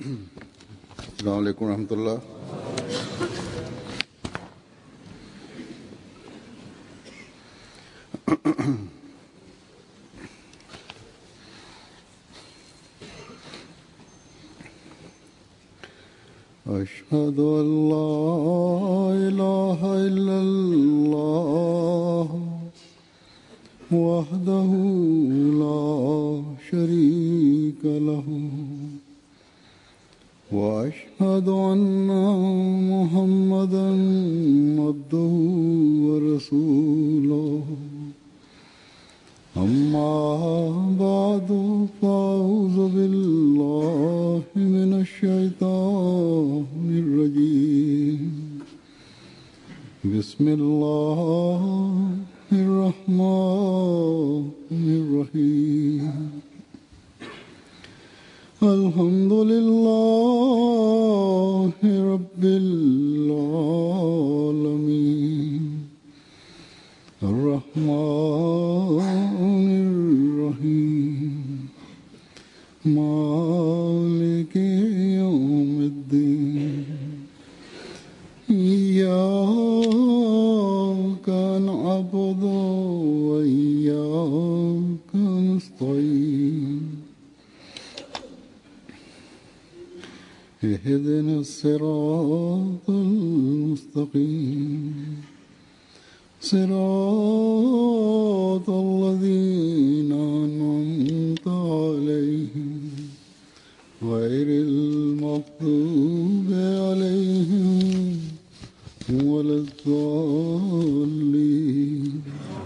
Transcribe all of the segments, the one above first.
अलैक्म रहमतुल्लाह أشهد أن لا إله إلا الله وحده لا شريك له واشهد ان محمدا عبده ورسوله اما بعد فاعوذ بالله من الشيطان الرجيم بسم الله الرحمن الرحيم الحمد لله رب العالمين الرحمن الرحيم مالك يوم الدين إياك نعبد وإياك نستعين اهدنا الصراط المستقيم صراط الذين أنعمت عليهم غير المغضوب عليهم ولا الضالين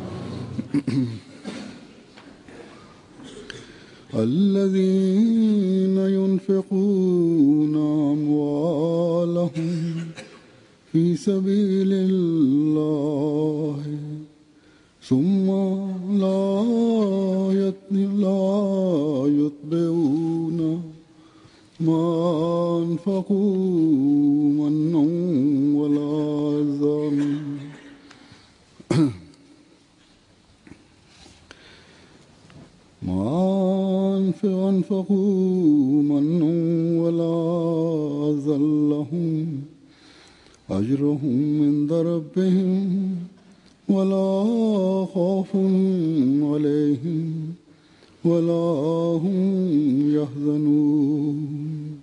الذين ينفقون أموالهم في سبيل الله ثم لا لا يتبعون ما أنفقوا منا ولا أذى ما أنفقوا منا ولا أذى لهم أجرهم عند ربهم ولا خوف عليهم ولا هم يحزنون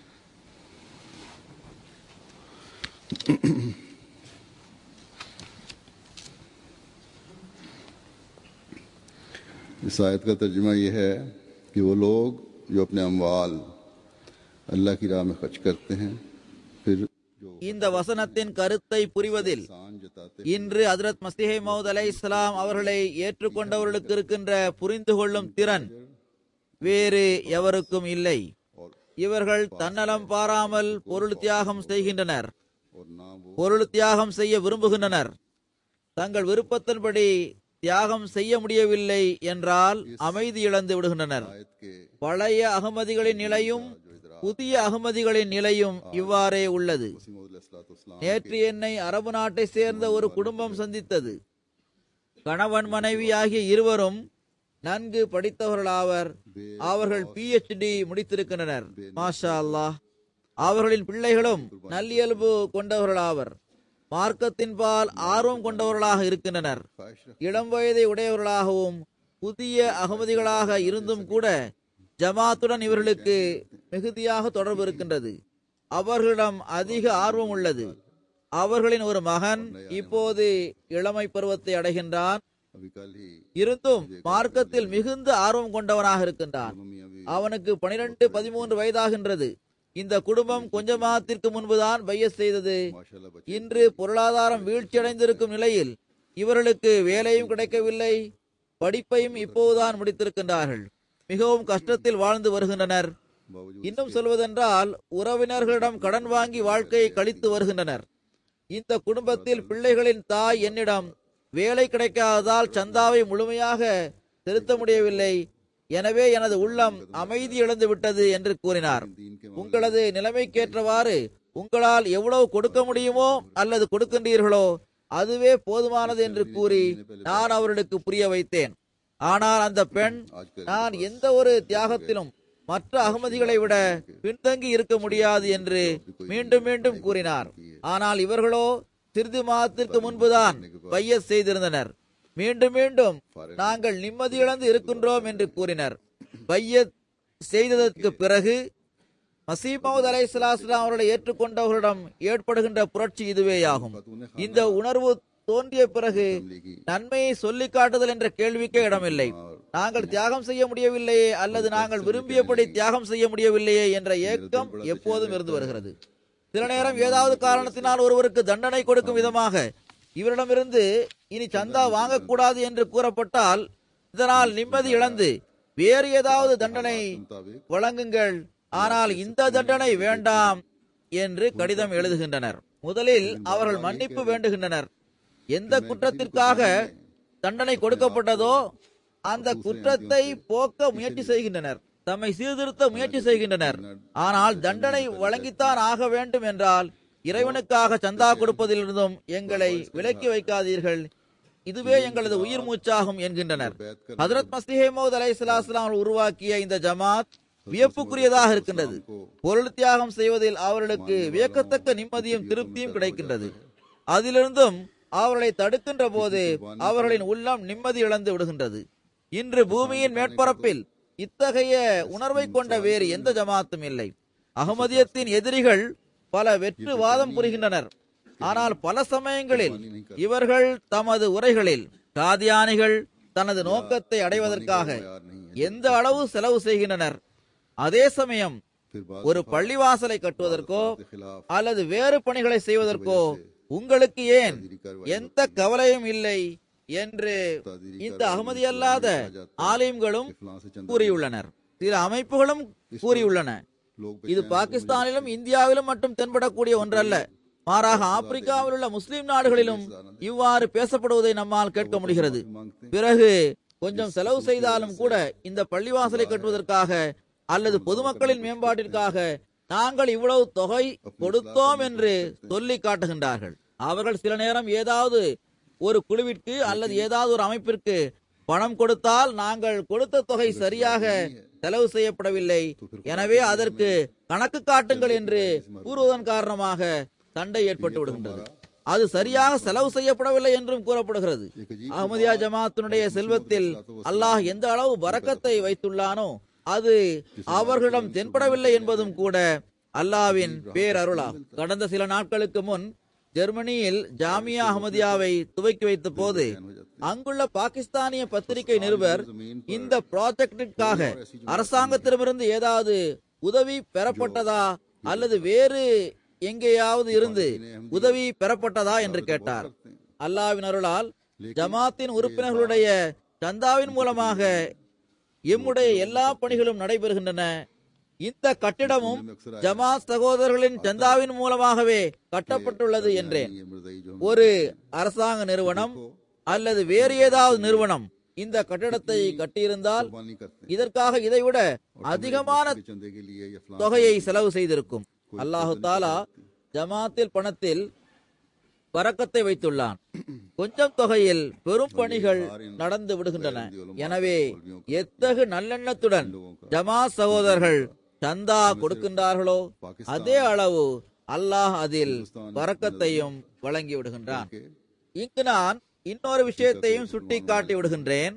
इस आयत का तर्जुमा यह है कि वो लोग जो अपने अमवाल अल्लाह की राह में खर्च करते हैं फिर जो இந்த வசனத்தின் கருத்தை புரிவதில் एहसान जताते இன்று ஹஜரத் மசிஹை மௌத் அலை இஸ்லாம் அவர்களை ஏற்றுக்கொண்டவர்களுக்கு இருக்கின்ற புரிந்து கொள்ளும் திறன் வேறு எவருக்கும் இல்லை और இவர்கள் தன்னலம் பாராமல் பொருள் தியாகம் செய்கின்றனர் और ना वो பொருள் தியாகம் செய்ய விரும்புகின்றனர் தங்கள் விருப்பத்தின்படி தியாகம் செய்ய முடியவில்லை என்றால் அமைதி இழந்து விடுகின்றனர் आयत के பழைய அகமதிகளின் நிலையும் புதிய அகமதிகளின் நிலையும் இவ்வாறே உள்ளது वसीम நேற்று என்னை அரபு நாட்டை சேர்ந்த ஒரு குடும்பம் சந்தித்தது கணவன் மனைவி ஆகிய இருவரும் நன்கு படித்தவர்களாவர் அவர்கள் பிஎச்டி முடித்திருக்கின்றனர் மாஷா அல்லாஹ் அவர்களின் பிள்ளைகளும் நல்லியல்பு கொண்டவர்களாவர் மார்க்கத்தின்பால் ஆர்வம் கொண்டவர்களாக இருக்கின்றனர் இளம் வயதை உடையவர்களாகவும் புதிய அகமதிகளாக இருந்தும் கூட ஜமாத்துடன் இவர்களுக்கு மிகுதியாக தொடர்பு இருக்கின்றது அவர்களிடம் அதிக ஆர்வம் உள்ளது அவர்களின் ஒரு மகன் இப்போது இளமை பருவத்தை அடைகின்றான் अभी कल ही இருந்தும் மார்க்கத்தில் மிகுந்த ஆர்வம் கொண்டவனாக இருக்கின்றான் मम्मी अभी அவனுக்கு பனிரெண்டு பதிமூன்று வயதாகின்றது இந்த குடும்பம் கொஞ்ச மாதத்திற்கு முன்புதான் பைய செய்தது माशाल्लाह बच्चे இன்று பொருளாதாரம் வீழ்ச்சியடைந்திருக்கும் நிலையில் இவர்களுக்கு வேலையும் கிடைக்கவில்லை படிப்பையும் இப்போதுதான் முடித்திருக்கின்றார்கள் மிகவும் கஷ்டத்தில் வாழ்ந்து வருகின்றனர் बावजूद இன்னும் சொல்வதென்றால் உறவினர்களிடம் கடன் வாங்கி வாழ்க்கையை கழித்து வருகின்றனர் இந்த குடும்பத்தில் பிள்ளைகளின் தாய் என்னிடம் வேலை கிடைக்காததால் சந்தாவை முழுமையாக செலுத்த முடியவில்லை எனவே எனது உள்ளம் அமைதி இழந்து விட்டது என்று கூறினார் दीन के உங்களது நிலைமைக்கேற்றவாறு உங்களால் எவ்வளவு கொடுக்க முடியுமோ அல்லது கொடுக்கின்றீர்களோ அதுவே போதுமானது என்று கூறி நான் அவர்களுக்கு புரிய வைத்தேன் ஆனால் அந்த பெண் आजकल நான் எந்த ஒரு தியாகத்திலும் மற்ற அகமதிகளை விட பின்தங்கி இருக்க முடியாது என்று மீண்டும் மீண்டும் கூறினார் ஆனால் இவர்களோ சிறிது மாதத்திற்கு முன்புதான் பையஸ் செய்திருந்தனர் மீண்டும் மீண்டும் நாங்கள் நிம்மதியிழந்து இருக்கின்றோம் என்று கூறினர் பையத் செய்ததற்கு பிறகு மசீமவுத் அலை சலாஸ்லாம் அவர்களை ஏற்றுக்கொண்டவர்களிடம் ஏற்படுகின்ற புரட்சி இதுவேயாகும் இந்த உணர்வு தோன்றிய பிறகு நன்மையை சொல்லிக் காட்டுதல் என்ற கேள்விக்கே இடமில்லை நாங்கள் தியாகம் செய்ய முடியவில்லையே அல்லது நாங்கள் விரும்பியபடி தியாகம் செய்ய முடியவில்லையே என்ற ஏக்கம் எப்போதும் இருந்து வருகிறது சில நேரம் ஏதாவது காரணத்தினால் ஒருவருக்கு தண்டனை கொடுக்கும் விதமாக இவரிடமிருந்து இனி சந்தா வாங்கக்கூடாது என்று கூறப்பட்டால் இதனால் நிம்மதி இழந்து வேறு ஏதாவது தண்டனை வழங்குங்கள் ஆனால் இந்த தண்டனை வேண்டாம் என்று கடிதம் எழுதுகின்றனர் முதலில் அவர்கள் மன்னிப்பு வேண்டுகின்றனர் எந்த குற்றத்திற்காக தண்டனை கொடுக்கப்பட்டதோ அந்த குற்றத்தை போக்க முயற்சி செய்கின்றனர் தம்மை சீர்திருத்த முயற்சி செய்கின்றனர் ஆனால் தண்டனை வழங்கித்தான் ஆக வேண்டும் என்றால் இறைவனுக்காக சந்தா கொடுப்பதிலிருந்தும் எங்களை விலக்கி வைக்காதீர்கள் இதுவே எங்களது உயிர் மூச்சாகும் என்கின்றனர் ஹதரத் மஸ்லிஹேமோத் அலை சலாஸ்லாம் உருவாக்கிய இந்த ஜமாத் வியப்புக்குரியதாக இருக்கின்றது பொருள் தியாகம் செய்வதில் அவர்களுக்கு வியக்கத்தக்க நிம்மதியும் திருப்தியும் கிடைக்கின்றது அதிலிருந்தும் அவர்களை தடுக்கின்ற போது அவர்களின் உள்ளம் நிம்மதி இழந்து விடுகின்றது இன்று பூமியின் மேற்பரப்பில் இத்தகைய உணர்வை கொண்ட வேறு எந்த ஜமாத்தும் இல்லை அகமதியத்தின் எதிரிகள் பல வெற்று வாதம் புரிகின்றனர் ஆனால் பல சமயங்களில் இவர்கள் தமது உரைகளில் காதியானிகள் தனது நோக்கத்தை அடைவதற்காக எந்த அளவு செலவு செய்கின்றனர் அதே சமயம் ஒரு பள்ளிவாசலை கட்டுவதற்கோ அல்லது வேறு பணிகளை செய்வதற்கோ உங்களுக்கு ஏன் எந்த கவலையும் இல்லை என்று இந்த அகமதி அல்லாத ஆலயங்களும் கூறியுள்ளனர் சில அமைப்புகளும் கூறியுள்ளன இது பாகிஸ்தானிலும் இந்தியாவிலும் மட்டும் தென்படக்கூடிய ஒன்றல்ல மாறாக ஆப்பிரிக்காவில் உள்ள முஸ்லிம் நாடுகளிலும் இவ்வாறு பேசப்படுவதை நம்மால் கேட்க முடிகிறது பிறகு கொஞ்சம் செலவு செய்தாலும் கூட இந்த பள்ளிவாசலை கட்டுவதற்காக அல்லது பொதுமக்களின் மேம்பாட்டிற்காக நாங்கள் இவ்வளவு தொகை கொடுத்தோம் என்று சொல்லி காட்டுகின்றார்கள் அவர்கள் சில நேரம் ஏதாவது ஒரு குழுவிற்கு அல்லது ஏதாவது ஒரு அமைப்பிற்கு பணம் கொடுத்தால் நாங்கள் கொடுத்த தொகை சரியாக செலவு செய்யப்படவில்லை எனவே அதற்கு கணக்கு காட்டுங்கள் என்று கூறுவதன் காரணமாக சண்டை ஏற்பட்டு விடுகின்றது அது சரியாக செலவு செய்யப்படவில்லை என்றும் கூறப்படுகிறது அஹமதியா ஜமாத்தினுடைய செல்வத்தில் அல்லாஹ் எந்த அளவு வரக்கத்தை வைத்துள்ளானோ அது அவர்களிடம் தென்படவில்லை என்பதும் கூட அல்லாவின் பேரருளாகும் கடந்த சில நாட்களுக்கு முன் ஜெர்மனியில் ஜாமியா அஹமதியாவை துவக்கி வைத்த போது அங்குள்ள பாகிஸ்தானிய பத்திரிகை நிருபர் இந்த ப்ராஜெக்டிற்காக அரசாங்கத்திடமிருந்து ஏதாவது உதவி பெறப்பட்டதா அல்லது வேறு எங்கேயாவது இருந்து உதவி பெறப்பட்டதா என்று கேட்டார் அல்லாவின் அருளால் ஜமாத்தின் உறுப்பினர்களுடைய சந்தாவின் மூலமாக எம்முடைய எல்லா பணிகளும் நடைபெறுகின்றன இந்த கட்டிடமும் ஜமாத் சகோதரர்களின் சந்தாவின் மூலமாகவே கட்டப்பட்டுள்ளது என்றேன் ஒரு அரசாங்க நிறுவனம் அல்லது வேறு ஏதாவது நிறுவனம் இந்த கட்டிடத்தை கட்டியிருந்தால் இதற்காக இதைவிட அதிகமான தொகையை செலவு செய்திருக்கும் அல்லாஹு தாலா ஜமாத்தில் பணத்தில் பறக்கத்தை வைத்துள்ளான் கொஞ்சம் தொகையில் பெரும் பணிகள் நடந்து விடுகின்றன எனவே எத்தகு நல்லெண்ணத்துடன் ஜமா சகோதரர்கள் சந்தா கொடுக்கின்றார்களோ அதே அளவு அல்லாஹ் அதில் பறக்கத்தையும் வழங்கி விடுகின்றான் இங்கு நான் இன்னொரு விஷயத்தையும் சுட்டி காட்டி விடுகின்றேன்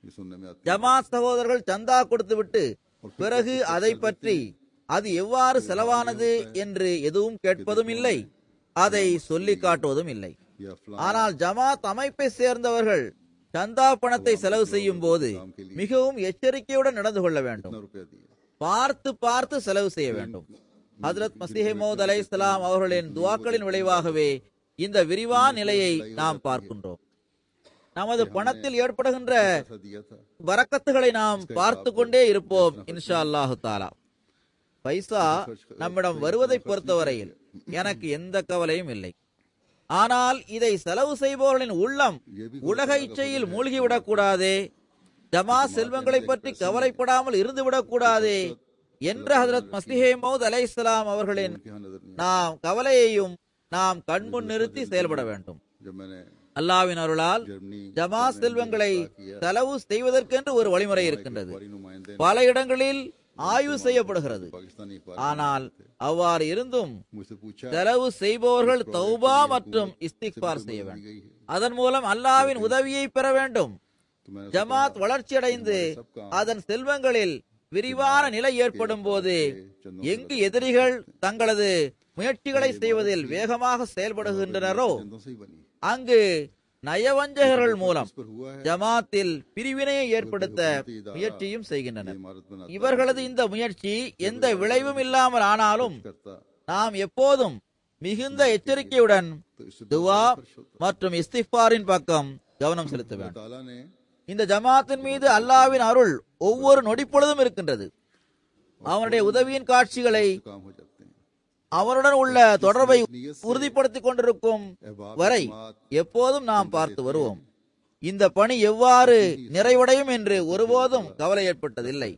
ஜமாத் சகோதரர்கள் சந்தா கொடுத்துவிட்டு பிறகு அதை பற்றி அது எவ்வாறு செலவானது என்று எதுவும் கேட்பதும் இல்லை அதை சொல்லி காட்டுவதும் இல்லை ஆனால் ஜமாத் அமைப்பை சேர்ந்தவர்கள் சந்தா பணத்தை செலவு செய்யும் போது மிகவும் எச்சரிக்கையுடன் நடந்து கொள்ள வேண்டும் பார்த்து பார்த்து செலவு செய்ய வேண்டும் ஹசரத் மசிஹமோத் அலை இஸ்லாம் அவர்களின் துவாக்களின் விளைவாகவே இந்த விரிவான நிலையை நாம் பார்க்கின்றோம் நமது பணத்தில் ஏற்படுகின்ற வரக்கத்துகளை நாம் பார்த்து கொண்டே இருப்போம் இன்ஷா அல்லாஹு தாலா பைசா நம்மிடம் வருவதை பொறுத்தவரையில் எனக்கு எந்த கவலையும் இல்லை ஆனால் இதை செலவு செய்பவர்களின் உள்ளம் உலக இச்சையில் மூழ்கிவிடக் கூடாதே ஜமா செல்வங்களை பற்றி கவலைப்படாமல் இருந்து விடக்கூடாதே என்ற ஹசரத் மஸ்லிஹே மௌத் அலை இஸ்லாம் அவர்களின் நாம் கவலையையும் நாம் கண்முன் நிறுத்தி செயல்பட வேண்டும் அல்லாவின் அருளால் ஜமா செல்வங்களை செலவு செய்வதற்கென்று ஒரு வழிமுறை இருக்கின்றது பல இடங்களில் ஆய்வு செய்யப்படுகிறது पाकिस्तानी ஆனால் அவ்வாறு இருந்தும் मुझसे पूछा செலவு செய்பவர்கள் தௌபா மற்றும் இஸ்திக்பார் செய்ய दी வேண்டும் गई है அதன் மூலம் அல்லாவின் உதவியை பெற வேண்டும் तो मैंने ஜமாத் வளர்ச்சியடைந்து அதன் செல்வங்களில் விரிவான நிலை ஏற்படும் போது எங்கு எதிரிகள் தங்களது முயற்சிகளை செய்வதில் வேகமாக செயல்படுகின்றனரோ चंदों से ही बनी அங்கு நயவஞ்சகர்கள் மூலம் इस पर हुआ है ஜமாத்தில் பிரிவினையை ஏற்படுத்த முயற்சியும் ये செய்கின்றனர் इमारत बना இவர்களது இந்த முயற்சி எந்த விளைவும் இல்லாமல் ஆனாலும் करता நாம் எப்போதும் மிகுந்த எச்சரிக்கையுடன் तो इससे துவா மற்றும் இஸ்திஃபாரின் பக்கம் கவனம் செலுத்த வேண்டும் ताला ने இந்த ஜமாத்தின் மீது அல்லாவின் அருள் ஒவ்வொரு நொடிப்பொழுதும் இருக்கின்றது அவனுடைய உதவியின் காட்சிகளை काम हो जाते हैं அவனுடன் உள்ள தொடர்பை உறுதிப்படுத்திக் கொண்டிருக்கும் अहबाब வரை जमात எப்போதும் நாம் பார்த்து வருவோம் இந்த பணி எவ்வாறு நிறைவடையும் என்று ஒருபோதும் கவலை ஏற்பட்டதில்லை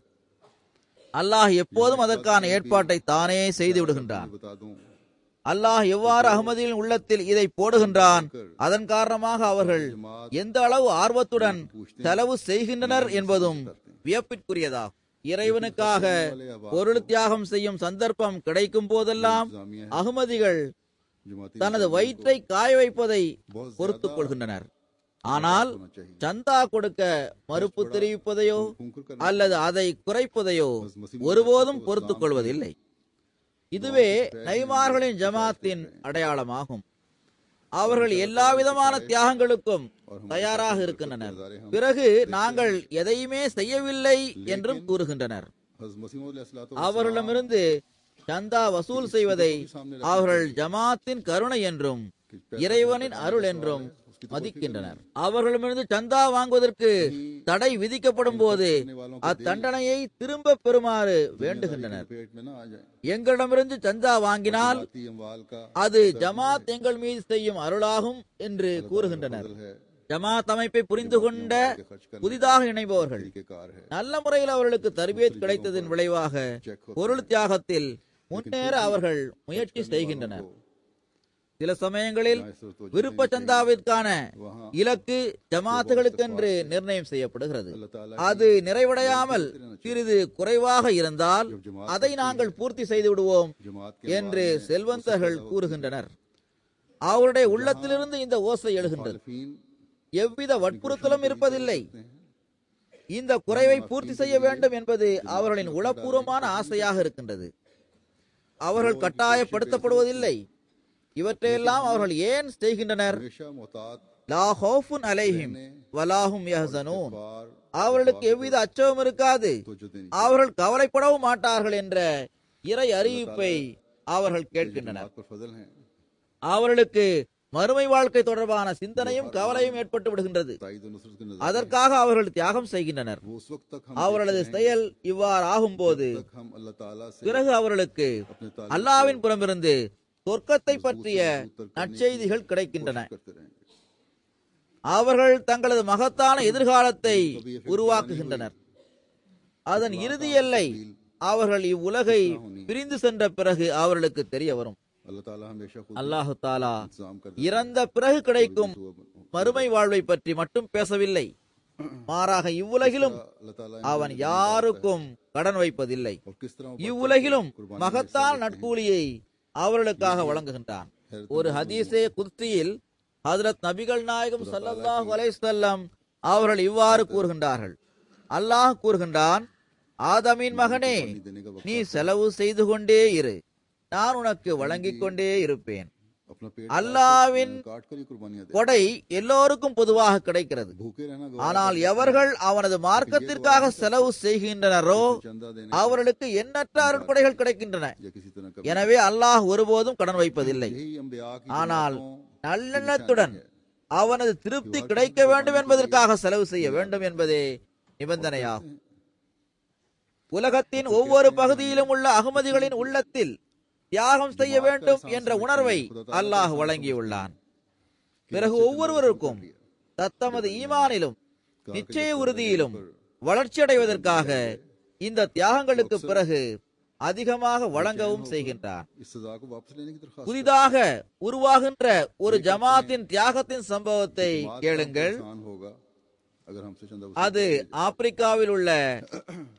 அல்லாஹ் எப்போதும் அதற்கான ஏற்பாட்டை தானே செய்து விடுகின்றான் बता दूं அல்லாஹ் எவ்வாறு அகமதியின் உள்ளத்தில் இதை போடுகின்றான் அதன் காரணமாக அவர்கள் எந்த அளவு ஆர்வத்துடன் செலவு செய்கின்றனர் என்பதும் வியப்பிற்குரியதாகும் இறைவனுக்காக பொருள் தியாகம் செய்யும் சந்தர்ப்பம் கிடைக்கும் போதெல்லாம் அகமதிகள் जमाती தனது வயிற்றை காய வைப்பதை பொறுத்துக் கொள்கின்றனர் ஆனால் होना चाहिए சந்தா கொடுக்க மறுப்பு தெரிவிப்பதையோ खूंखर कर அல்லது அதை குறைப்பதையோ ஒருபோதும் பொறுத்துக் கொள்வதில்லை இதுவே நைமார்களின் ஜமாத்தின் அடையாளமாகும் அவர்கள் எல்லா விதமான தியாகங்களுக்கும் தயாராக இருக்கின்றனர் பிறகு நாங்கள் எதையுமே செய்யவில்லை என்றும் கூறுகின்றனர் हज़रत मसीह मौद अलैहिस्सलातु அவர்களிடமிருந்து சந்தா வசூல் செய்வதை அவர்கள் ஜமாத்தின் கருணை என்றும் இறைவனின் அருள் என்றும் மதிக்கின்றனர் அவர்களிடமிருந்து சந்தா வாங்குவதற்கு தடை விதிக்கப்படும் போது அத்தண்டனையை திரும்ப பெறுமாறு வேண்டுகின்றனர் पेट में ना आ जाए எங்களிடமிருந்து சந்தா வாங்கினால் जाती अमवाल का அது ஜமாத் எங்கள் மீது செய்யும் அருளாகும் என்று கூறுகின்றனர் फजल है ஜமாத் அமைப்பை புரிந்து கொண்ட के खर्च करने புதிதாக இணைபவர்கள் के कार है நல்ல முறையில் அவர்களுக்கு தர்பியத் கிடைத்ததன் விளைவாக பொருள் தியாகத்தில் முன்னேற அவர்கள் முயற்சி செய்கின்றனர் சில சமயங்களில் விருப்ப சந்தாவிற்கான இலக்கு ஜமாத்துகளுக்கென்று நிர்ணயம் செய்யப்படுகிறது अल्लाह ताला அது நிறைவடையாமல் சிறிது குறைவாக இருந்தால் அதை நாங்கள் பூர்த்தி செய்து விடுவோம் जमात के என்று செல்வந்தர்கள் கூறுகின்றனர் அவருடைய உள்ளத்திலிருந்து இந்த ஓசை எழுகின்றது मुखालिफीन எவ்வித வற்புறுத்தலும் இருப்பதில்லை இந்த குறைவை பூர்த்தி செய்ய வேண்டும் என்பது அவர்களின் உளப்பூர்வமான ஆசையாக இருக்கின்றது அவர்கள் கட்டாயப்படுத்தப்படுவதில்லை இவற்றையெல்லாம் அவர்கள் ஏன் செய்கின்றனர் हमेशा मोहतात லா ஹௌஃபுன் அலைஹிம் வலாஹும் யஹ்சனூன் बार அவர்களுக்கு எவ்வித அச்சமும் இருக்காது तो जो दिन அவர்கள் கவலைப்படவும் மாட்டார்கள் என்ற இறை அறிவிப்பை அவர்கள் கேட்கின்றனர் पर फजल हैं அவர்களுக்கு மறுமை வாழ்க்கை தொடர்பான சிந்தனையும் கவலையும் ஏற்பட்டு விடுகின்றது ताईद और नुसरत के नजर அதற்காக அவர்கள் தியாகம் செய்கின்றனர் वो उस वक्त तक हम அவர்களது செயல் இவ்வாறு ஆகும்போது तक हम अल्लाह ताला से பிறகு அவர்களுக்கு अपने ताल्लुक அல்லாவின் புறமிருந்து சொர்க்கத்தை பற்றிய நற்செய்திகள் கிடைக்கின்றன करते रहेंगे அவர்கள் தங்களது மகத்தான எதிர்காலத்தை உருவாக்குகின்றனர் அதன் இறுதி எல்லை அவர்கள் இவ்வுலகை பிரிந்து சென்ற பிறகு அவர்களுக்கு தெரிய வரும் अल्लाह ताला हमेशा खुद அல்லாஹு தாலா इंतजाम कर இறந்த பிறகு கிடைக்கும் மறுமை வாழ்வை பற்றி மட்டும் பேசவில்லை மாறாக இவ்வுலகிலும் अल्लाह ताला அவன் யாருக்கும் கடன் வைப்பதில்லை और किस तरह वो இவ்வுலகிலும் மகத்தான நட்கூலியை அவர்களுக்காக வழங்குகின்றான் ஒரு ஹதீஸே குர்த்தியில் ஹஜரத் நபிகள் நாயகம் ஸல்லல்லாஹு அலைஹி வஸல்லம் அவர்கள் இவ்வாறு கூறுகின்றார்கள் அல்லாஹ் கூறுகின்றான் ஆதமின் மகனே देने का वक्त நீ செலவு செய்து கொண்டே இரு நான் உனக்கு வழங்கிக் கொண்டே இருப்பேன் अपना पेट அல்லாவின் काट कर ही कुर्बानियां दे கொடை எல்லோருக்கும் பொதுவாக கிடைக்கிறது भूखे रहना ஆனால் எவர்கள் அவனது மார்க்கத்திற்காக செலவு செய்கின்றனரோ चंदा देने அவர்களுக்கு எண்ணற்ற அருட்கொடைகள் கிடைக்கின்றன या किसी तरह का எனவே அல்லாஹ் ஒருபோதும் கடன் வைப்பதில்லை यही अम्बिया की ஆனால் जमातों நல்லெண்ணத்துடன் அவனது திருப்தி கிடைக்க வேண்டும் என்பதற்காக செலவு செய்ய வேண்டும் என்பதே நிபந்தனையாகும் உலகத்தின் ஒவ்வொரு பகுதியிலும் உள்ள அகமதிகளின் உள்ளத்தில் தியாகம் செய்ய வேண்டும் என்ற உணர்வை அல்லாஹ் வழங்கியுள்ளான் பிறகு ஒவ்வொருவருக்கும் தத்தமது ஈமானிலும் நிச்சய உறுதியிலும் வளர்ச்சியடைவதற்காக இந்த தியாகங்களுக்கு பிறகு அதிகமாக வழங்கவும் செய்கின்றான் इस सजा को वापस लेने की दरखास्त புதிதாக உருவாகின்ற ஒரு ஜமாத்தின் தியாகத்தின் சம்பவத்தை जमात का கேளுங்கள் इंसान होगा अगर हमसे चंदा அது ஆப்பிரிக்காவில் உள்ள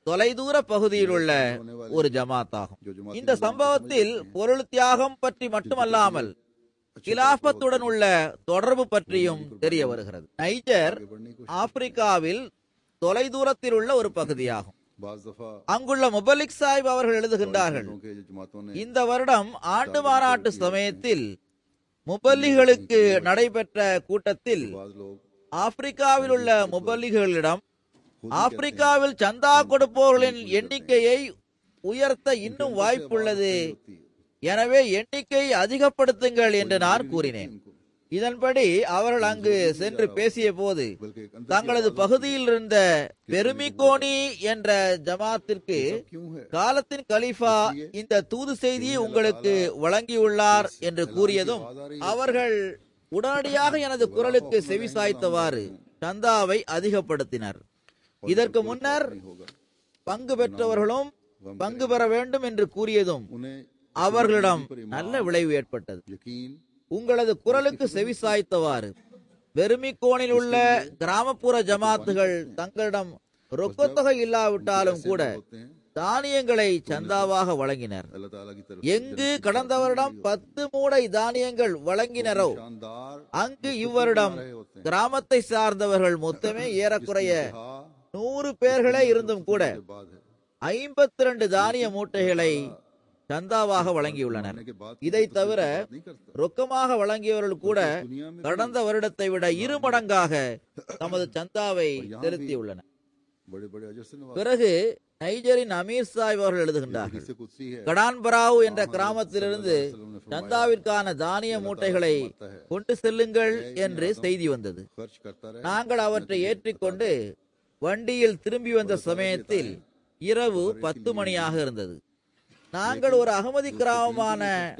தொலைதூர பகுதியில் உள்ள ஒரு ஜமாத் ஆகும் जो जमात இந்த சம்பவத்தில் பொருள் தியாகம் பற்றி மட்டுமல்லாமல் கிலாபத்துடன் உள்ள தொடர்பு பற்றியும் தெரிய வருகிறது நைஜர் आगे बढ़ने की ஆப்பிரிக்காவில் தொலைதூரத்தில் உள்ள ஒரு பகுதியாகும் बाज दफा அங்குள்ள முபலிக் சாஹிப் அவர்கள் எழுதுகின்றார்கள் के जो जमातों ने இந்த வருடம் ஆண்டு மாநாட்டு சமயத்தில் முபல்லிகளுக்கு நடைபெற்ற கூட்டத்தில் बाज लोग ஆப்பிரிக்காவில் உள்ள முபல்லிகளிடம் ஆப்பிரிக்காவில் சந்தா கொடுப்பவர்களின் எண்ணிக்கையை உயர்த்த இன்னும் வாய்ப்புள்ளது होती है எனவே எண்ணிக்கை அதிகப்படுத்துங்கள் என்று நான் கூறினேன் इनको இதன்படி அவர்கள் அங்கு சென்று பேசிய போது बल्कि एक अंदर தங்களது பகுதியில் இருந்த பெருமிகோனி என்ற ஜமாத்திற்கு क्यों है காலத்தின் கலீஃபா இந்த தூது செய்தியை உங்களுக்கு வழங்கியுள்ளார் என்று கூறியதும் அவர்கள் உடனடியாக எனது குரலுக்கு செவிசாய்த்தவாறு சந்தாவை அதிகப்படுத்தினர் இதற்கு முன்னர் होगा பங்கு பெற்றவர்களும் பங்கு பெற வேண்டும் என்று கூறியதும் उन्हें அவர்களிடம் நல்ல விளைவு ஏற்பட்டது यकीन உங்களது குரலுக்கு செவிசாய்த்தவாறு வெறுமிக்கோணில் உள்ள கிராமப்புற ஜமாத்துகள் தங்களிடம் ரொக்கத்தொகை இல்லாவிட்டாலும் கூட होते हैं தானியங்களை சந்தாவாக வழங்கினர் अल्लाह ताला की तरफ எங்கு கடந்த வருடம் பத்து மூடை தானியங்கள் வழங்கினரோ शानदार அங்கு இவ்வருடம் रहे होते हैं கிராமத்தை சார்ந்தவர்கள் மொத்தமே ஏறக்குறைய हाँ நூறு பேர்களே இருந்தும் கூட के बाद है ஐம்பத்தி ரெண்டு தானிய மூட்டைகளை சந்தாவாக வழங்கியுள்ளனர் के बाद இதை தவிர नहीं करता ரொக்கமாக வழங்கியவர்கள் கூட दुनिया में கடந்த வருடத்தை விட இரு மடங்காக தமது சந்தாவை செலுத்தியுள்ளனர் बड़े बड़े अजर से नवाज பிறகு நைஜரின் அமீர் சாஹிப் அவர்கள் எழுதுகின்றார்கள் से कुछ है கடான்பராவ் என்ற கிராமத்திலிருந்து சந்தாவிற்கான தானிய மூட்டைகளை கொண்டு செல்லுங்கள் என்று செய்தி வந்தது खर्च करता रहे நாங்கள் அவற்றை ஏற்றிக்கொண்டு வண்டியில் திரும்பி வந்த சமயத்தில் இரவு பத்து மணியாக இருந்தது நாங்கள் ஒரு அகமதி கிராமமான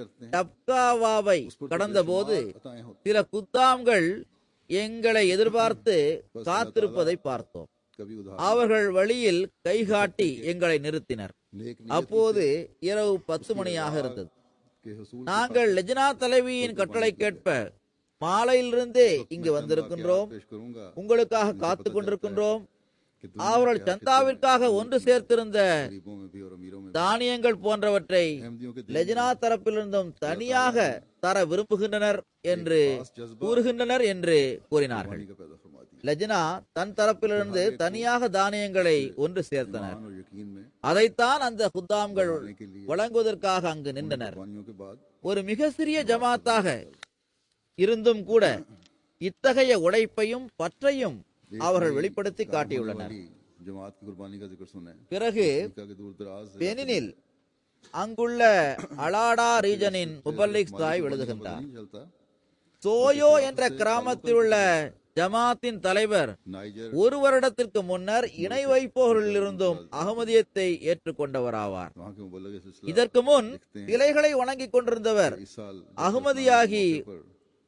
டப்காவாவை கடந்தபோது बताए होते சில குத்தாம்கள் எங்களை எதிர்பார்த்து காத்திருப்பதை பார்த்தோம் कभी उधार அவர்கள் வழியில் கைகாட்டி எங்களை நிறுத்தினர் नेक அப்போது இரவு பத்து மணியாக இருந்தது के हसूल நாங்கள் லெஜனா தலைவியின் கட்டளைக்கேற்ப மாலையிலிருந்தே இங்கு வந்திருக்கின்றோம் पेश करूंगा உங்களுக்காக காத்து கொண்டிருக்கின்றோம் कि அவர்கள் சந்தாவிற்காக ஒன்று சேர்த்திருந்த गरीबों में भी और अमीरों में भी தானியங்கள் போன்றவற்றை अहमदियों के दिल லெஜனா தரப்பிலிருந்தும் தனியாக தர விரும்புகின்றனர் என்று கூறுகின்றனர் என்று கூறினார்கள் पानी का पैदा फरमा दिया லெஜனா தன் தரப்பிலிருந்து தனியாக தானியங்களை ஒன்று சேர்த்தனர் ईमान और यकीन में அதைத்தான் அந்த குத்தாம்கள் आने के लिए வழங்குவதற்காக அங்கு நின்றனர் कुर्बानियों के बाद ஒரு மிக சிறிய ஜமாத்தாக இருந்தும் கூட இத்தகைய உழைப்பையும் பற்றையும் அவர்கள் வெளிப்படுத்தி காட்டியுள்ளனர் वाली जमात की कुर्बानी का जिक्र सुना है பிறகு अफ्रीका के दूर दराज பெனினில் அங்குள்ள அலாடா ரீஜனின் முபல்லிக் சாய் எழுதுகின்றார் नहीं चलता சோயோ என்ற கிராமத்தில் உள்ள ஜமாத்தின் தலைவர் नाइजर ஒரு வருடத்திற்கு முன்னர் இணை வைப்பவர்களிலிருந்தும் அகமதியத்தை ஏற்றுக்கொண்டவராவார் वहाँ के मुबल्लग सिलसिला இதற்கு முன் சிலைகளை வணங்கிக் கொண்டிருந்தவர் इस साल அகமதியாகி पर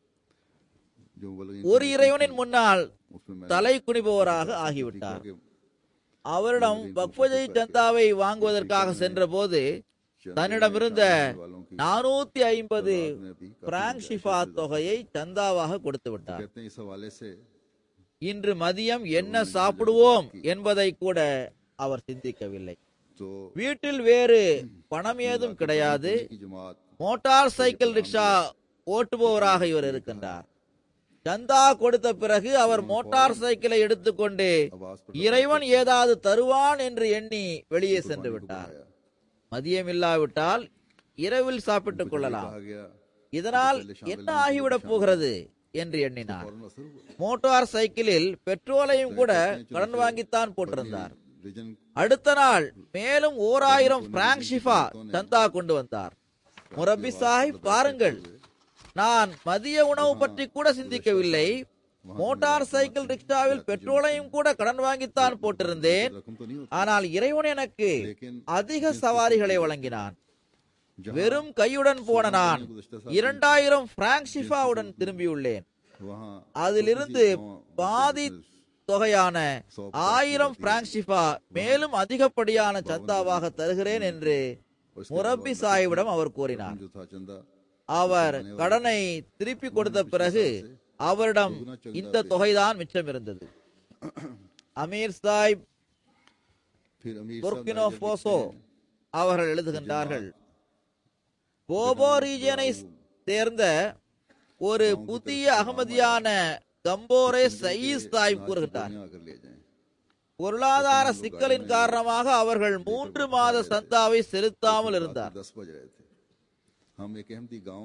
जो मुबल्लग ஒரு இறைவனின் முன்னால் उसमें मैं தலை குனிபவராக ஆகிவிட்டார் के அவரிடம் பக்வஜை சந்தாவை வாங்குவதற்காக சென்றபோது தன்னிடமிருந்த वालों की நானூத்தி ஐம்பது में भी பிராங்க் ஷிஃபா தொகையை சந்தாவாக கொடுத்து விட்டார் कहते हैं इस हवाले से இன்று மதியம் என்ன சாப்பிடுவோம் என்பதை கூட அவர் சிந்திக்கவில்லை तो வீட்டில் வேறு பணம் ஏதும் கிடையாது की जमात மோட்டார் சைக்கிள் ரிக்ஷா ஓட்டுபவராக இவர் இருக்கின்றார் சந்தா கொடுத்த பிறகு அவர் மோட்டார் சைக்கிளை எடுத்துக்கொண்டு आवाज पर இறைவன் ஏதாவது தருவான் என்று எண்ணி வெளியே சென்று விட்டார் மதியம் இல்லாவிட்டால் இரவில் சாப்பிட்டுக் கொள்ளலாம் कहा गया இதனால் என்ன ஆகிவிடப் போகிறது என்று எண்ணினார் फौरन असर हुआ மோட்டார் சைக்கிளில் பெட்ரோலையும் கூட கடன் வாங்கித்தான் போட்டிருந்தார் रीजन அடுத்த நாள் மேலும் ஓர் ஆயிரம் பிராங்க் ஷிஃபா சந்தா கொண்டு வந்தார் முரப்பி சாஹிப் பாருங்கள் நான் மதிய உணவு பற்றி கூட சிந்திக்கவில்லை மோட்டார் சைக்கிள் ரிக்ஷாவில் பெட்ரோலையும் கூட கடன் வாங்கித்தான் போட்டிருந்தேன் रकम तो नहीं होती ஆனால் இறைவன் எனக்கு लेकिन அதிக சவாரிகளை வழங்கினான் जहाँ வெறும் கையுடன் போன நான் இரண்டாயிரம் பிராங்க் ஷிஃபாவுடன் திரும்பியுள்ளேன் वहाँ அதிலிருந்து பாதி தொகையான ஆயிரம் பிராங்க் ஷிஃபா மேலும் அதிகப்படியான சந்தாவாக தருகிறேன் என்று முரப்பி சாஹிபிடம் அவர் கூறினார் जो था चंदा அவர் கடனை திருப்பி கொடுத்த பிறகு அவரிடம் இந்த தொகைதான் மிச்சம் இருந்தது அமீர் சாஹிப் फिर अमीर साहब பொர்கினோ नाइजर போசோ लिखते हैं, அவர்கள் எழுதுகின்றார்கள் போபோ ரீஜனை சேர்ந்த ஒரு புதிய அகமதியான கம்போரே சயீஸ் தாய் கூறுகின்றார் दुनिया आकर ले जाएं பொருளாதார சிக்கலின் காரணமாக அவர்கள் மூன்று மாத சந்தாவை செலுத்தாமல் இருந்தார் दस बज रहे थे हम एक अहमदी गांव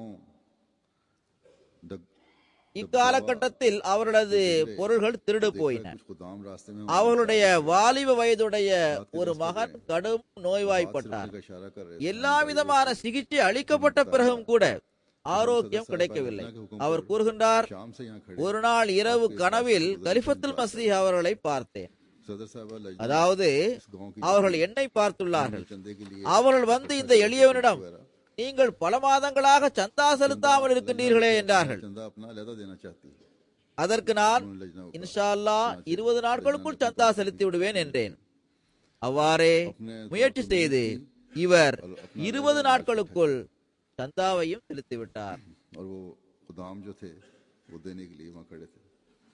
डग- இக்காலகட்டத்தில் அவர்களது பொருள்கள் திருடு போயின कुछ गोदाम रास्ते में அவர்களுடைய வாலிப வயதுடைய ஒரு மகன் கடும் நோய்வாய்ப்பட்டார் का इशारा कर रहे எல்லா விதமான சிகிச்சை அளிக்கப்பட்ட பிறகும் கூட ஆரோக்கியம் கிடைக்கவில்லை அவர் கூறுகின்றார் शाम से यहाँ खड़े ஒரு நாள் இரவு கனவில் கலிஃபத்துல் மசீஹ் அவர்களை பார்த்தேன் सदर साहब लजनत அதாவது इस गांव की அவர்கள் என்னை பார்த்துள்ளார்கள் चंदे के लिए அவர்கள் வந்து இந்த எளியவனிடம் நீங்கள் பல மாதங்களாக சந்தா செலுத்தாமல் இருக்கின்றீர்களே என்றார்கள் चंदा अपना अलहदा देना चाहती है அதற்கு நான் उन्होंने लजना को இன்ஷா அல்லாஹ் இருபது நாட்களுக்குள் சந்தா செலுத்தி விடுவேன் என்றேன் அவ்வாறே முயற்சி செய்து இவர் இருபது நாட்களுக்குள் சந்தாவையும் செலுத்திவிட்டார் और वो खुदाम जो थे वो देने के लिए वहाँ खड़े थे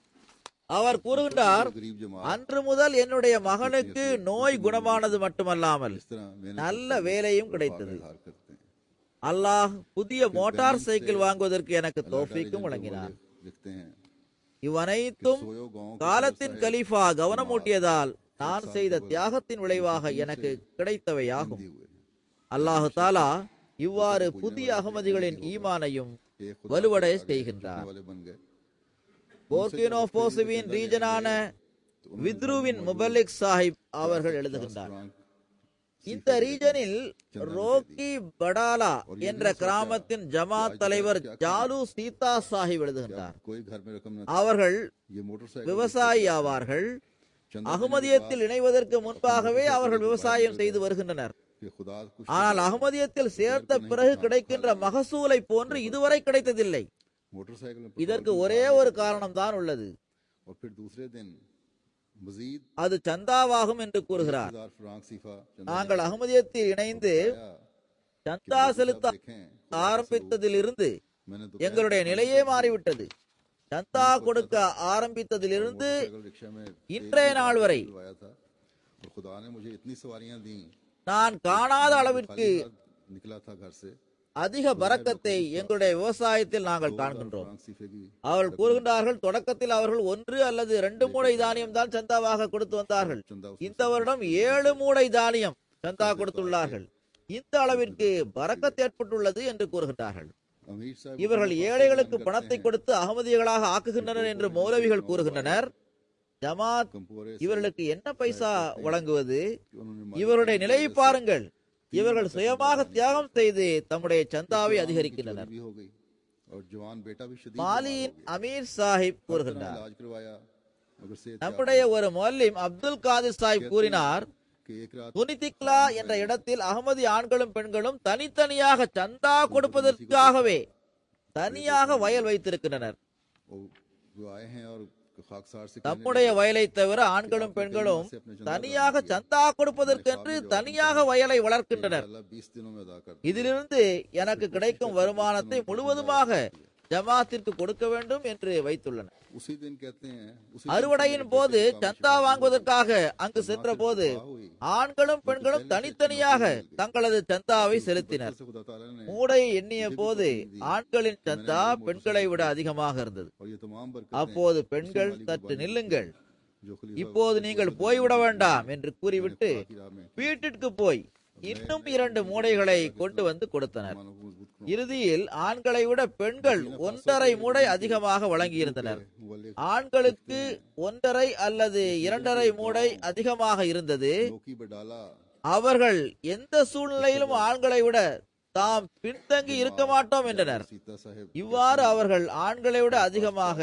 அவர் கூறுகின்றார் गरीब जमात அன்று முதல் என்னுடைய மகனுக்கு நோய் குணமானது மட்டுமல்லாமல் इस तरह मैंने நல்ல வேலையும் கிடைத்தது हार करते हैं அல்லாஹ் புதிய மோட்டார் சைக்கிள் வாங்குவதற்கு எனக்கு தோஃபிக்கும் வழங்கினார் लिखते हैं இவ்வனைத்தும் सोयो गांव के காலத்தின் கலீஃபா கவனமூட்டியதால் நான் செய்த தியாகத்தின் விளைவாக எனக்கு கிடைத்தவையாகும் दिए हुए हैं அல்லாஹு தாலா இவ்வாறு புதிய அகமதிகளின் ஈமானையும் एक खुदा வலுவடைய के செய்கின்றார் वाले बन गए போர்கினோ போசுவின் ரீஜனான வித்ருவின் முபல்லிக் சாஹிப் அவர்கள் எழுதுகின்றார் फ्रांक இந்த ரீஜனில் ரோக்கி படாலா என்ற கிராமத்தின் ஜமாத் தலைவர் ஜாலு சீதா சாஹிப் எழுதுகின்றார் कोई घर में रकम न அவர்கள் ये मोटरसाइकिल விவசாயி ஆவார்கள் அகமதியத்தில் இணைவதற்கு முன்பாகவே அவர்கள் விவசாயம் செய்து வருகின்றனர் कि खुदा कुछ ஆனால் அகமதியத்தில் சேர்த்த பிறகு கிடைக்கின்ற மகசூலை போன்று இதுவரை கிடைத்ததில்லை मोटरसाइकिल में இதற்கு ஒரே ஒரு காரணம் தான் உள்ளது और फिर दूसरे दिन मजीद அது சந்தாவாகும் என்று கூறுகிறார் हजार फ्रांक सीफा चंदा நாங்கள் அகமதியத்தில் இணைந்து आया। சந்தா செலுத்த देखें ஆரம்பித்ததிலிருந்து मैंने तो எங்களுடைய நிலையே மாறிவிட்டது சந்தா கொடுக்க ஆரம்பித்ததிலிருந்து मोटरसाइकिल रिक्शा में இன்றைய நாள் வரை दिलवाया था और खुदा ने मुझे इतनी सवारियां दी நான் காணாத அளவிற்கு खाली हाथ निकला था घर से அதிக பறக்கத்தை எங்களுடைய விவசாயத்தில் நாங்கள் காண்கின்றோம் फ्रांक सीफे की அவர்கள் கூறுகின்றார்கள் தொடக்கத்தில் அவர்கள் ஒன்று அல்லது ரெண்டு மூடை தானியம் தான் சந்தாவாக கொடுத்து வந்தார்கள் चंदा இந்த வருடம் ஏழு மூடை தானியம் சந்தா கொடுத்துள்ளார்கள் இந்த அளவிற்கு பறக்கத் ஏற்பட்டுள்ளது என்று கூறுகின்றார்கள் अमीर साहब இவர்கள் ஏழைகளுக்கு பணத்தை கொடுத்து அகமதிகளாக ஆக்குகின்றனர் என்று மௌலவிகள் கூறுகின்றனர் ஜமாத் कंपोरे இவர்களுக்கு என்ன பைசா வழங்குவது उन्होंने இவருடைய நிலையை பாருங்கள் இவர்கள் சுயமாக தியாகம் செய்து தம்முடைய சந்தாவை அதிகரிக்கின்றனர் भी हो गई और जवान बेटा भी शदीद மாலியின் அமீர் சாஹிப் बीमार கூறுகின்றார் इलाज करवाया मगर से நம்முடைய ஒரு மொல்லிம் அப்துல் காதிர் சாஹிப் கூறினார் कि एक रात துனிதிக்லா என்ற இடத்தில் அகமதி ஆண்களும் பெண்களும் தனித்தனியாக சந்தா கொடுப்பதற்காகவே தனியாக வயல் வைத்திருக்கின்றனர் वो जो आए हैं और खाकसार से कहने நம்முடைய வயலை தவிர ஆண்களும் பெண்களும் தனியாக சந்தா கொடுப்பதற்கென்று தனியாக வயலை வளர்க்கின்றனர் अल्लाह बीस दिनों में अदा कर இதிலிருந்து எனக்கு கிடைக்கும் வருமானத்தை முழுவதுமாக ஜமாத்திற்கு கொடுக்க வேண்டும் என்று வைத்துள்ளனர் उसी दिन कहते हैं उसी அறுவடையின் போது சந்தா வாங்குவதற்காக அங்கு சென்ற போது ஆண்களும் பெண்களும் தனித்தனியாக தங்களது சந்தாவை செலுத்தினர் से खुदा ताला ने மூடையை எண்ணிய போது ஆண்களின் சந்தா பெண்களை விட அதிகமாக இருந்தது और ये तमाम बरकतें அப்போது பெண்கள் சற்று நில்லுங்கள் जो खलीफा இப்போது நீங்கள் போய்விட வேண்டாம் என்று கூறிவிட்டு की राह में வீட்டிற்கு போய் இன்னும் இரண்டு மூடைகளை கொண்டு வந்து கொடுத்தனர் मानव को मजबूत करो இறுதியில் ஆண்களை விட பெண்கள் ஒன்றரை மூடை அதிகமாக வழங்கியிருந்தனர் मुवल्लिग ஆண்களுக்கு ஒன்றரை அல்லது இரண்டரை மூடை அதிகமாக இருந்தது नौकी बडाला அவர்கள் எந்த சூழ்நிலையிலும் ஆண்களை விட தாம் பின்தங்கி இருக்க மாட்டோம் என்றனர் सीता साहेब இவ்வாறு அவர்கள் ஆண்களை விட அதிகமாக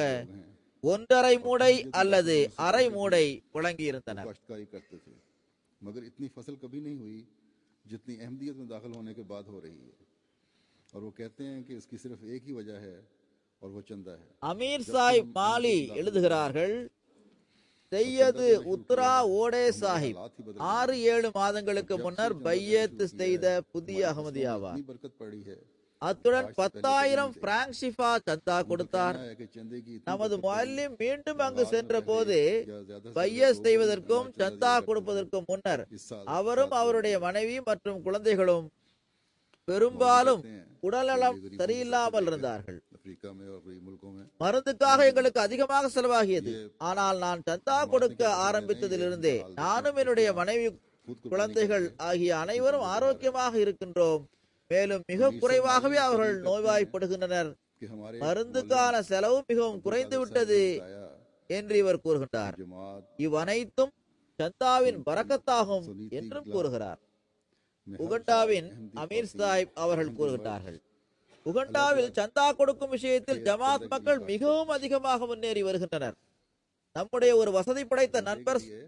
ஒன்றரை மூடை அல்லது அரை மூடை வழங்கியிருந்தனர் काश्तकारी करते थे मगर इतनी फसल कभी नहीं हुई जितनी अहमदियत में दाखिल होने के बाद हो रही है और वो कहते हैं कि इसकी सिर्फ एक ही वजह है और वो चंदा है அமீர் சாஹிப் மாலி எழுதுகிறார்கள் செய்யது உத்ரா ஓடே சாஹிப் ஆறு ஏழு மாதங்களுக்கு முன்னர் பையத்து செய்த புதிய அகமதியாவார் इतनी बरकत पड़ी है அத்துடன் பத்தாயிரம் பிராங்க் ஷிஃபா சந்தா கொடுத்தார் कहना है कि चंदे की इतनी நமது बरकत है। முஅல்லிம் மீண்டும் அங்கு बाद में சென்ற पहले போது या ज्यादा से பையஸ் ज्यादा செய்வதற்கும் दो சந்தா हजार கொடுப்பதற்கும் முன்னர் इस साल அவரும் அவருடைய மனைவி மற்றும் குழந்தைகளும் பெரும்பாலும் உடல்நலம் சரியில்லாமல் இருந்தார்கள் अफ्रीका में और कई मुल्कों में மருந்துக்காக எங்களுக்கு அதிகமாக செலவாகியது ஆனால் நான் சந்தா கொடுக்க ஆரம்பித்ததிலிருந்தே நானும் என்னுடைய மனைவி खुद को குழந்தைகள் ஆகிய அனைவரும் ஆரோக்கியமாக இருக்கின்றோம் மேலும் மிக குறைவாகவே அவர்கள் நோய்வாய்ப்படுகின்றனர் कि हमारे மருந்துக்கான செலவு மிகவும் குறைந்து விட்டது बताया என்று இவர் கூறுகின்றார் जमात இவ்வனைத்தும் சந்தாவின் பரக்கத்தாகும் என்றும் கூறுகிறார் में உகண்டாவின் அமீர் சாஹிப் அவர்கள் கூறுகின்றார்கள் உகண்டாவில் சந்தா கொடுக்கும் விஷயத்தில் ஜமாத் மக்கள் மிகவும் அதிகமாக முன்னேறி வருகின்றனர் நம்முடைய ஒரு வசதி படைத்த நண்பர் ये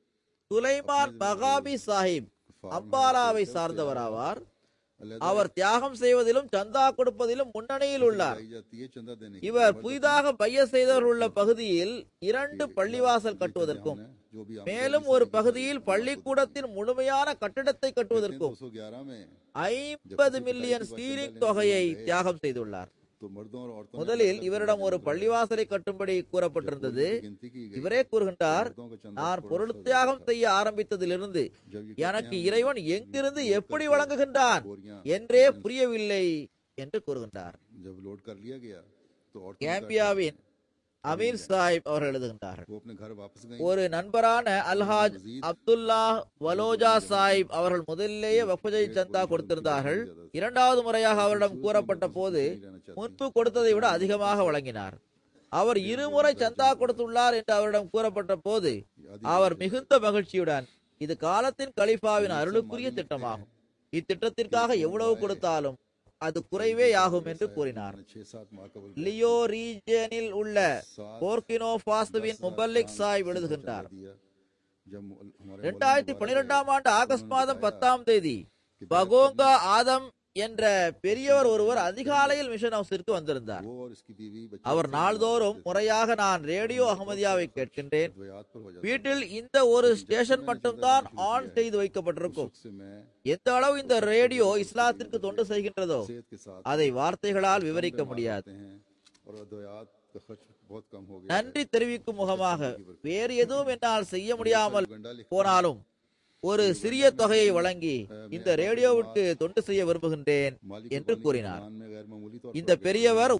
சுலைமான் மகாபி சாஹிப் அம்பாலாவை சார்ந்தவராவார் अलग அவர் தியாகம் செய்வதிலும் சந்தா கொடுப்பதிலும் முன்னணியில் உள்ளார் लाई जाती है चंदा देने की இவர் புதிதாக பைய செய்தவர் உள்ள பகுதியில் இரண்டு பள்ளிவாசல் கட்டுவதற்கும் जो भी மேலும் ஒரு பகுதியில் பள்ளிக்கூடத்தின் முழுமையான கட்டிடத்தை கட்டுவதற்கும் 211 में ஐம்பது மில்லியன் ஸ்டீலிங் தொகையை தியாகம் செய்துள்ளார் तो मर्दों और औरतों ने முதலில் இவரிடம் ஒரு பள்ளிவாசலை கட்டும்படி கூறப்பட்டிருந்தது गिनती की गई இவரே கூறுகின்றார் मर्दों को चंदा நான் பொருள் தியாகம் செய்ய ஆரம்பித்ததிலிருந்து जब ये எனக்கு இறைவன் எங்கிருந்து எப்படி வழங்குகின்றான் बोरियां என்றே புரியவில்லை என்று கூறுகின்றார் जब लोड कर लिया गया तो औरतों ने கேம்பியாவின் அமீர் சாஹிப் அவர்கள் எழுதுகின்றார்கள் वो अपने घर वापस गई ஒரு நண்பரான அல்ஹாஜ் அப்துல்லா வலோஜா சாஹிப் அவர்கள் முதலிலேயே வஃபஜை சந்தா கொடுத்திருந்தார்கள் இரண்டாவது முறையாக அவரிடம் கூறப்பட்ட போது முன்பு கொடுத்ததை விட அதிகமாக வழங்கினார் அவர் இருமுறை சந்தா கொடுத்துள்ளார் என்று அவரிடம் கூறப்பட்ட போது அவர் மிகுந்த மகிழ்ச்சியுடன் இது காலத்தின் கலிஃபாவின் அருளுக்குரிய திட்டமாகும் இத்திட்டத்திற்காக எவ்வளவு கொடுத்தாலும் அது குறைவே ஆகும் என்று கூறினார் छह सात माह कबल லியோ ரீஜனில் உள்ள போர்கினோ பாஸ்துவின் முபல்லிக் சாய் எழுதுகின்றார் दिया जब हमारे இரண்டாயிரத்தி பனிரெண்டாம் ஆண்டு ஆகஸ்ட் மாதம் பத்தாம் தேதி பகோங்கா ஆதம் என்ற பெரியவர் ஒருவர் அதிகாலையில் மிஷன் ஹவுஸிற்கு வந்திருந்தார் वो और इसकी बीवी बच्चे அவர் நாள்தோறும் முறையாக நான் ரேடியோ அகமதியாவை கேட்கின்றேன் द्वयात पर हो जाते வீட்டில் இந்த ஒரு ஸ்டேஷன் மட்டும்தான் ஆன் செய்து வைக்கப்பட்டிருக்கும் से मैं எந்த அளவு இந்த ரேடியோ இஸ்லாத்திற்கு தொண்டு செய்கின்றதோ सेहत के साथ அதை வார்த்தைகளால் விவரிக்க முடியாது करते हैं और द्वयात का खर्च बहुत कम हो गया நன்றி தெரிவிக்கும் முகமாக வேறு எதுவும் என்னால் செய்ய முடியாமல் गंडा लिख போனாலும் ஒரு சிறிய தொகையை வழங்கி இந்த ரேடியோவிற்கு தொண்டு செய்ய விரும்புகின்றேன் मालिक என்று கூறினார் ईमान में गैर मामूली तौर இந்த பெரியவர்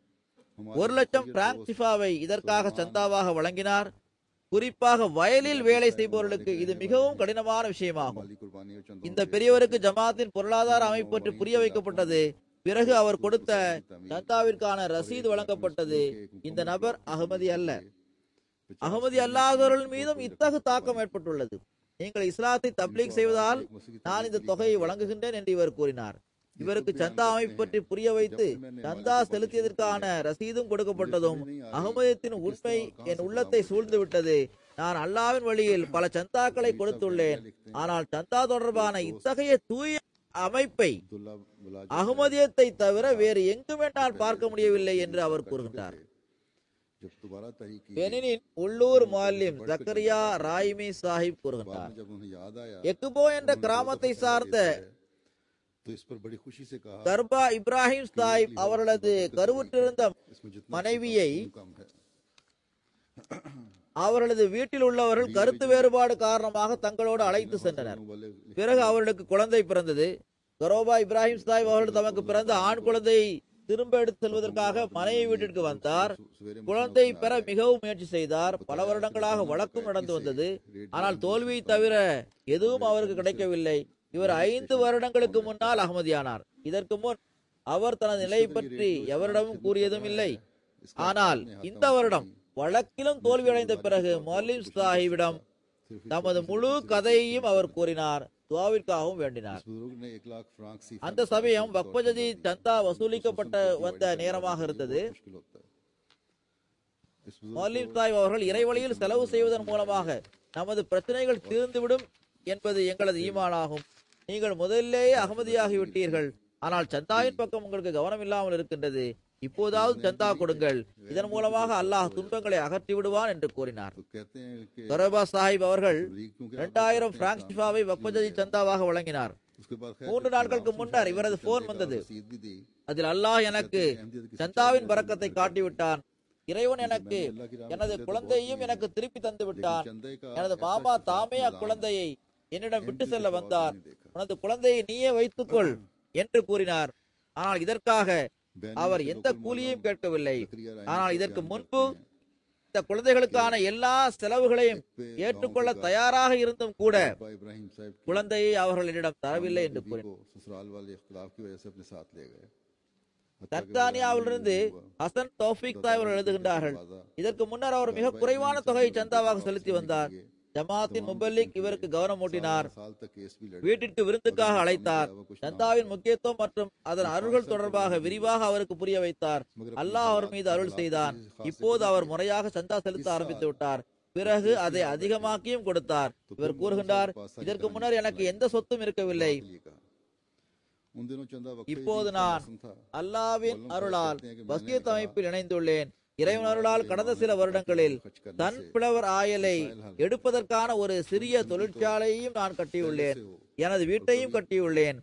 ஒரு லட்சம் பிராங்க் சிஃபாவை இதற்காக சந்தாவாக வழங்கினார் குறிப்பாக வயலில் வேலை செய்பவர்களுக்கு இது மிகவும் கடினமான விஷயமாகும் माली कुर्बानी और चंदों இந்த பெரியவருக்கு ஜமாத்தின் பொருளாதார அமைப்பு பற்றி புரிய வைக்கப்பட்டது பிறகு அவர் கொடுத்த சந்தாவிற்கான ரசீது வழங்கப்பட்டது இந்த நபர் அகமதி அல்ல அகமதி அல்லாதவர்கள் மீதும் இத்தகு தாக்கம் ஏற்பட்டுள்ளது நீங்கள் இஸ்லாத்தை தப்லீக் செய்வதால் நான் இந்த தொகையை வழங்குகின்றேன் என்று இவர் கூறினார் இவருக்கு சந்தா அமைப்பு பற்றி புரிய வைத்து சந்தா செலுத்தியதற்கான ரசீதும் கொடுக்கப்பட்டதும் அகமதியத்தின் உண்மை என் உள்ளத்தை சூழ்ந்து விட்டது நான் அல்லாவின் வழியில் பல சந்தாக்களை கொடுத்துள்ளேன் ஆனால் சந்தா தொடர்பான இத்தகைய தூய அமைப்பை अब्दुल्ला मुलाजिम அகமதியத்தை தவிர வேறு எங்கும் என்னால் பார்க்க முடியவில்லை என்று அவர் கூறுகின்றார் जब दोबारा तहरीक की பெனினின் உள்ளூர் மாலிம் ஜக்கரியா ராயிமி சாஹிப் கூறுகின்றார் जब उन्हें याद आया எக்குபோ என்ற கிராமத்தை சார்ந்த तो इस पर बड़ी खुशी से कहा கர்பா இப்ராஹிம் சாஹிப் அவர்களது கருவுற்றிருந்த इसमें जितना மனைவியை कम है அவர்களது வீட்டில் உள்ளவர்கள் கருத்து வேறுபாடு காரணமாக தங்களோடு அழைத்து சென்றனர் वाले பிறகு அவர்களுக்கு குழந்தை பிறந்தது கரோபா இப்ராஹிம் சாஹிப் அவர்கள் தமக்கு பிறந்த ஆண் குழந்தையை திரும்ப எடுத்து செல்வதற்காக மனைவி வீட்டிற்கு வந்தார் सवेरे குழந்தை பெற மிகவும் முயற்சி செய்தார் பல வருடங்களாக வழக்கும் நடந்து வந்தது ஆனால் தோல்வியை தவிர எதுவும் அவருக்கு கிடைக்கவில்லை இவர் ஐந்து வருடங்களுக்கு முன்னால் அகமதியானார் இதற்கு முன் அவர் தனது நிலை பற்றி எவரிடமும் கூறியதும் இல்லை ஆனால் இந்த வருடம் வழக்கிலும் தோல்வியடைந்த பிறகு மொலிம் சாஹிபிடம் தமது முழு கதையையும் அவர் கூறினார் துவாவிற்காகவும் வேண்டினார் इस बुजुर्ग ने एक लाख फ्रांक सी அந்த சமயம் வக்பஜதி சந்தா வசூலிக்கப்பட்ட வந்த நேரமாக இருந்தது मुश्किल होता है इस बुजुर्ग மௌலிம் சாஹிப் அவர்கள் இறைவழியில் செலவு செய்வதன் மூலமாக நமது பிரச்சனைகள் தீர்ந்துவிடும் என்பது எங்களது ஈமானாகும் நீங்கள் முதலிலேயே அகமதியாகி விட்டீர்கள் ஆனால் சந்தாவின் பக்கம் உங்களுக்கு கவனம் இல்லாமல் இருக்கின்றது இப்போதாவது சந்தா கொடுங்கள் இதன் மூலமாக அல்லாஹ் துன்பங்களை அகற்றி விடுவான் என்று கூறினார் तो कहते हैं कि தொரபா சாஹிப் அவர்கள் तबलीग क्योंकि இரண்டாயிரம் பிராங்க் ஷிஃபாவை வக்பஜதி சந்தாவாக வழங்கினார் उसके बाद खैर மூன்று जब நாட்களுக்கு वापस முன்னர் मुझे இவரது चंदे போன் का வந்தது रसीद भी दी அதில் அல்லாஹ் எனக்கு சந்தாவின் பறக்கத்தை காட்டிவிட்டான் இறைவன் எனக்கு எனது குழந்தையையும் எனக்கு திருப்பி தந்து விட்டான் चंदे का எனது ऐसा மாமா हिसाब தாமே निजाम அக்குழந்தையை என்னிடம் விட்டு MD செல்ல के வந்தார் बाद मैंने देखा। உனது குழந்தையை நீயே வைத்துக்கொள் என்று கூறினார் ஆனால் இதற்காக बैनी அவர் के எந்த लोकल கூலியும் मौलाना கேட்கவில்லை जकरिया राय ஆனால் ने இதற்கு बयान முன்பு करते हैं இந்த குழந்தைகளுக்கான எல்லா செலவுகளையும் पे ஏற்றுக்கொள்ள गांव के தயாராக இருந்தும் கூட बाबा इब्राहिम साहब की குழந்தையை அவர்கள் என்னிடம் தரவில்லை என்று बीवी கூறினார் को ससुराल वाले इख्तलाफ की वजह से अपने साथ ले गए हत्या के தன்சானியாவிலிருந்து बयान में हुआ। ஹசன் தௌஃபிக் சாஹிப் அவர்கள் எழுதுகின்றார்கள் இதற்கு முன்னர் அவர் மிக குறைவான தொகையை சந்தாவாக செலுத்தி வந்தார் ஜமாத்தின் முபல்லிக் இவருக்கு கவனம் ஊட்டினார் साल तक केस भी लड़े வீட்டிற்கு விருந்துக்காக அழைத்தார் சந்தாவின் முக்கியத்துவம் மற்றும் அதன் அருள்கள் தொடர்பாக விரிவாக அவருக்கு புரிய வைத்தார் அல்லாஹ் அவர் மீது அருள் செய்தான் இப்போது அவர் முறையாக சந்தா செலுத்த ஆரம்பித்து விட்டார் பிறகு அதை அதிகமாக்கியும் கொடுத்தார் இவர் கூறுகின்றார் இதற்கு முன்னர் எனக்கு எந்த சொத்தும் இருக்கவில்லை के लिए कहा उन दिनों चंदा वक्फे இப்போது दी का நான் मौसम था அல்லாவின் அருளால் வசியத் அமைப்பில் இணைந்துள்ளேன் இறைவன் அருளால் கடந்த சில வருடங்களில் சன்ஃபிளவர் ஆயலை எடுப்பதற்கான ஒரு சிறிய தொழிற்சாலையையும் நான் கட்டியுள்ளேன் எனது வீட்டையும் கட்டியுள்ளேன்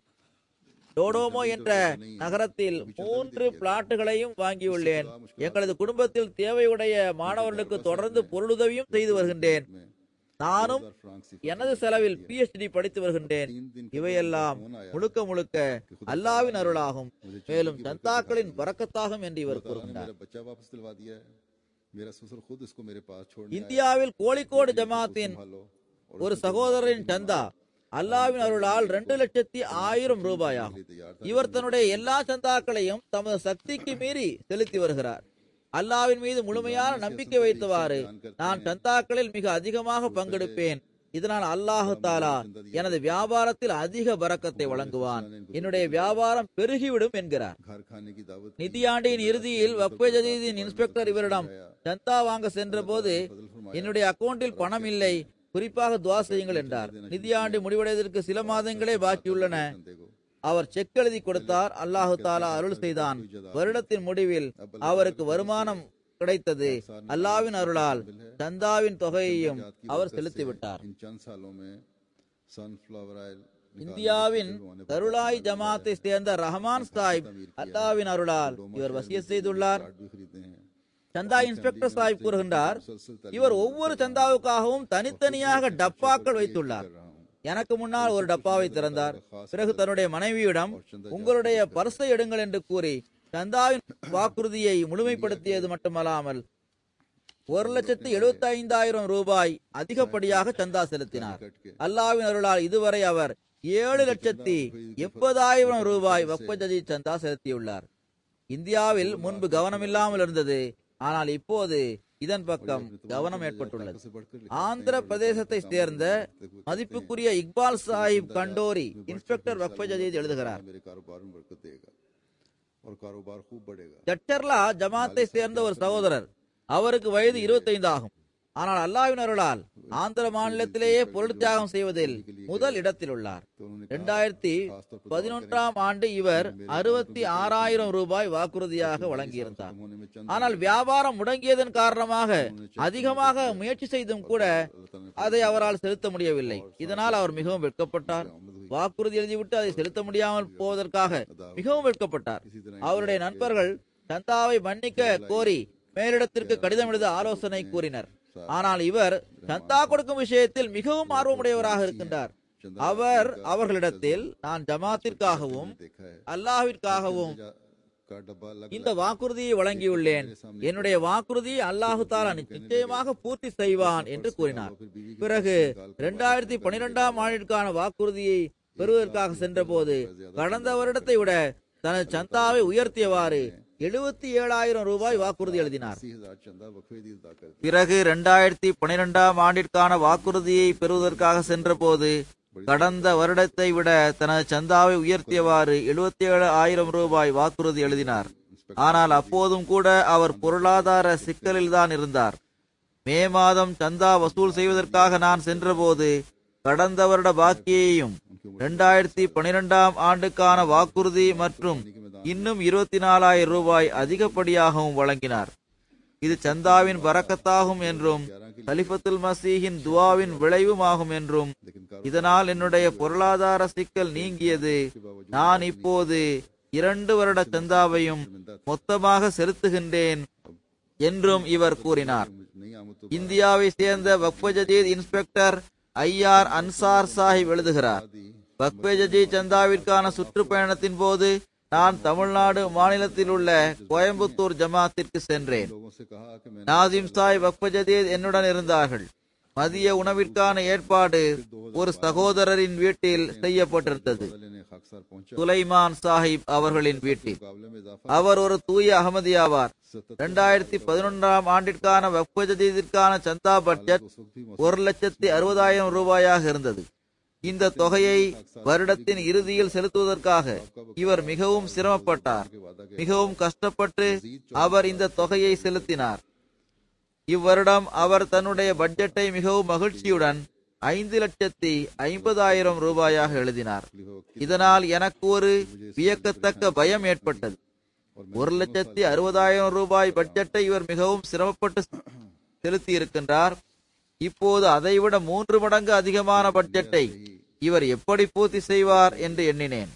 டோடோமோ என்ற நகரத்தில் மூன்று பிளாட்டுகளையும் வாங்கியுள்ளேன் எங்களது குடும்பத்தில் தேவையுடைய மாணவர்களுக்கு தொடர்ந்து பொருளுதவியும் செய்து வருகின்றேன் में நானும் 1000 फ्रांक सी எனது செலவில் பிஎச்டி படித்து வருகின்றேன் तीन दिन के இவையெல்லாம் बाद फोन आया முழுக்க முழுக்க அல்லாவின் அருளாகும் மேலும் சந்தாக்களின் வரக்கத்தாகும் என்று இவர் अल्लाह ताला ने கூறுகிறார் मेरा बच्चा वापस दिलवा दिया है मेरा ससुर खुद इसको मेरे पास छोड़ने आया இந்தியாவில் கோழிக்கோடு ஜமாத்தின் संभालो ஒரு சகோதரரின் சந்தா அல்லாவின் அருளால் ரெண்டு லட்சத்தி ஆயிரம் ரூபாயாகும் तैयार இவர் தன்னுடைய எல்லா சந்தாக்களையும் தமது சக்திக்கு மீறி செலுத்தி வருகிறார் அல்லாவின் மீது முழுமையான நம்பிக்கை வைத்தவாறு நான் சந்தாக்களில் மிக அதிகமாக பங்கெடுப்பேன் இதனால் அல்லாஹு தாலா எனது வியாபாரத்தில் அதிக பரக்கத்தை வழங்குவான் என்னுடைய வியாபாரம் பெருகிவிடும் என்கிறார் घर खाने की दावत की। நிதியாண்டின் இறுதியில் வக்ஃபே ஜதீதின் இன்ஸ்பெக்டர் இவரிடம் சந்தா வாங்க சென்றபோது என்னுடைய அக்கவுண்டில் பணம் இல்லை குறிப்பாக துவா செய்யுங்கள் என்றார் நிதியாண்டு முடிவடைவதற்கு சில மாதங்களே பாக்கியுள்ளன बंदे को அவர் செக் எழுதி கொடுத்தார் அல்லாஹு தாலா அருள் செய்தான் வருடத்தின் முடிவில் அவருக்கு வருமானம் கிடைத்தது அல்லாவின் அருளால் சந்தாவின் தொகையையும் जात की அவர் बरकत செலுத்தி से விட்டார் इन चंद सालों में सनफ्लावर ऑयल निकालने இந்தியாவின் के होने पर கருளாய் ஜமாத்தை சேர்ந்த ரஹமான் சாஹிப் அல்லாவின் அருளால் இவர் வசிய செய்துள்ளார் कार्ड भी खरीदे हैं சந்தா இன்ஸ்பெக்டர் சாஹிப் கூறுகின்றார் मुसलसल இவர் ஒவ்வொரு சந்தாவுக்காகவும் தனித்தனியாக டப்பாக்கள் வைத்துள்ளார் कर रहा हूँ எனக்கு முன்னால் ஒரு டப்பாவை திறந்தார் பிறகு தன்னுடைய மனைவியிடம் உங்களுடைய பர்ஸை எடுங்கள் என்று கூறி சந்தாவின் வாக்குறுதியை முழுமைப்படுத்தியது மட்டுமல்லாமல் ஒரு லட்சத்து எழுபத்தி ஐந்தாயிரம் ரூபாய் அதிகப்படியாக சந்தா செலுத்தினார் அல்லாவின் அருளால் இதுவரை அவர் ஏழு லட்சத்தி எண்பதாயிரம் ரூபாய் வக்பஜதி சந்தா செலுத்தியுள்ளார் இந்தியாவில் முன்பு கவனமில்லாமல் இருந்தது ஆனால் இப்போது இதன் பக்கம் கவனம் ஏற்பட்டுள்ளது से बढ़कर ஆந்திர பிரதேசத்தை சேர்ந்த மதிப்புக்குரிய இக்பால் சாஹிப் கண்டோரி இன்ஸ்பெக்டர் வக்ஃப ஜதீத் எழுதுகிறார் मेरे कारोबार में बरकत देगा और कारोबार खूब बढ़ेगा சட்டர்லா ஜமாத்தை சேர்ந்த ஒரு சகோதரர் அவருக்கு வயது 25 ஆகும் ஆனால் அல்லாஹ்வின் அருளால் ஆந்திர மாநிலத்திலேயே பொருள் தியாகம் செய்வதில் முதல் இடத்தில் உள்ளார் तो उन्होंने இரண்டாயிரத்தி பதினொன்றாம் ஆண்டு இவர் அறுபத்தி ஆறாயிரம் ரூபாய் வாக்குறுதியாக வழங்கியிருந்தார் होने में चंद ஆனால் வியாபாரம் முடங்கியதன் காரணமாக அதிகமாக முயற்சி செய்தும் கூட அதை அவரால் செலுத்த முடியவில்லை இதனால் அவர் மிகவும் வெட்கப்பட்டார் வாக்குறுதி எழுதிவிட்டு அதை செலுத்த முடியாமல் போவதற்காக மிகவும் வெட்கப்பட்டார் அவருடைய நண்பர்கள் சந்தாவை மன்னிக்க கோரி மேலிடத்திற்கு கடிதம் எழுத ஆலோசனை கூறினர் ஆனால் இவர் சந்தா கொடுக்கும் விஷயத்தில் மிகவும் ஆர்வமுடையவராக இருக்கின்றார் அவர் அவர்களிடத்தில் நான் ஜமாத்திற்காகவும் देखा है அல்லாஹ்விற்காகவும் जा- का डब्बा अलग இந்த வாக்குறுதியை வழங்கியுள்ளேன் என்னுடைய வாக்குறுதியை அல்லாஹு தாலா நிச்சயமாக பூர்த்தி செய்வான் என்று கூறினார் பிறகு இரண்டாயிரத்தி பனிரெண்டாம் ஆண்டிற்கான வாக்குறுதியை பெறுவதற்காக சென்றபோது கடந்த வருடத்தை விட தனது சந்தாவை உயர்த்தியவாறு எழுபத்தி ஏழாயிரம் ரூபாய் வாக்குறுதி எழுதினார் अस्सी हजार चंदा वक्फे दी अदा कर दिया பிறகு இரண்டாயிரத்தி பனிரெண்டாம் ஆண்டிற்கான வாக்குறுதியை பெறுவதற்காக சென்றபோது கடந்த வருடத்தை விட தனது சந்தாவை உயர்த்தியவாறு எழுபத்தி ஏழு ஆயிரம் ரூபாய் வாக்குறுதி எழுதினார் ஆனால் அப்போதும் கூட அவர் பொருளாதார சிக்கலில்தான் இருந்தார் மே மாதம் சந்தா வசூல் செய்வதற்காக நான் சென்றபோது கடந்த வருட பாக்கியையும் இரண்டாயிரத்தி பனிரெண்டாம் ஆண்டுக்கான வாக்குறுதி மற்றும் இன்னும் இருபத்தி நாலாயிரம் ரூபாய் அதிகப்படியாகவும் வழங்கினார் இது சந்தாவின் பரக்கத்தாகும் என்றும் கலிஃபத்துல் மசீஹின் துவாவின் விளைவுமாகும் என்றும் लेकिन कार இதனால் என்னுடைய பொருளாதார சிக்கல் நீங்கியது நான் இப்போது இரண்டு வருட சந்தாவையும் மொத்தமாக செலுத்துகின்றேன் என்றும் இவர் கூறினார் नहीं आमद तो இந்தியாவை சேர்ந்த வக்ஃப ஜதீத் இன்ஸ்பெக்டர் ஐஆர் அன்சார் சாஹிப் எழுதுகிறார் வக்ஃபே ஜஜி சந்தாவிற்கான சுற்றுப்பயணத்தின் போது நான் தமிழ்நாடு மாநிலத்தில் உள்ள கோயம்புத்தூர் ஜமாத்திற்கு சென்றேன் लोगों से कहा कि मैंने நாசிம் சாய் வக்ஃப ஜதீத் என்னுடன் இருந்தார்கள் மதிய உணவிற்கான ஏற்பாடு ஒரு சகோதரரின் வீட்டில் செய்யப்பட்டிருந்தது लेने खाकसार पहुंचा சுலைமான் சாஹிப் அவர்களின் வீட்டில் मुकाबले में इजाफा அவர் ஒரு தூய அகமதியாவார் இரண்டாயிரத்தி பதினொன்றாம் ஆண்டிற்கான வக்ஃப ஜதீதிற்கான சந்தா பட்ஜெட் उस वक्त भी ஒரு லட்சத்தி அறுபதாயிரம் ரூபாயாக இருந்தது இந்த தொகையை வருடத்தின் இறுதியில் செலுத்துவதற்காக இவர் மிகவும் சிரமப்பட்டார் மிகவும் கஷ்டப்பட்டு அவர் இந்த தொகையை செலுத்தினார் இவ்வருடம் அவர் தன்னுடைய பட்ஜெட்டை மிகவும் மகிழ்ச்சியுடன் ஐந்து லட்சத்தி ஐம்பதாயிரம் ரூபாயாக எழுதினார் இதனால் எனக்கு ஒரு வியக்கத்தக்க பயம் ஏற்பட்டது ஒரு லட்சத்தி அறுபதாயிரம் ரூபாய் பட்ஜெட்டை இவர் மிகவும் சிரமப்பட்டு செலுத்தி இருக்கின்றார் இப்போது அதைவிட மூன்று மடங்கு அதிகமான பட்ஜெட்டை இவர் எப்படி பூர்த்தி செய்வார் என்று எண்ணினேன்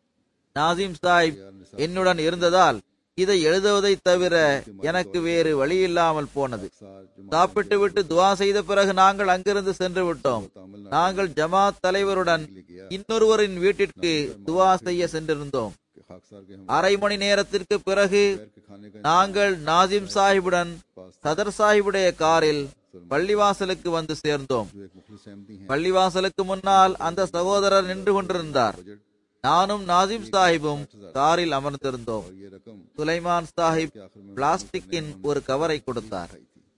நாசிம் சாஹிப் என்னுடன் இருந்ததால் இதை எழுதுவதை தவிர எனக்கு வேறு வழி இல்லாமல் போனது சாப்பிட்டு விட்டு துவா செய்த பிறகு நாங்கள் அங்கிருந்து சென்று விட்டோம் நாங்கள் ஜமாத் தலைவருடன் இன்னொருவரின் வீட்டிற்கு துவா செய்ய சென்றிருந்தோம் खाकसार के हम அரை மணி நேரத்திற்கு பிறகு के खाने का நாங்கள் நாசிம் சாஹிபுடன் சதர் சாஹிபுடைய காரில் பள்ளிவாசலுக்கு வந்து சேர்ந்தோம் जो एक मुखलिस अहमदी हैं பள்ளிவாசலுக்கு முன்னால் அந்த சகோதரர் நின்று கொண்டிருந்தார் நானும் நாசிம் சாஹிபும் காரில் அமர்ந்திருந்தோம் और ये रकम சுலைமான் சாஹிப் பிளாஸ்டிக்கின் ஒரு கவரை கொடுத்தார்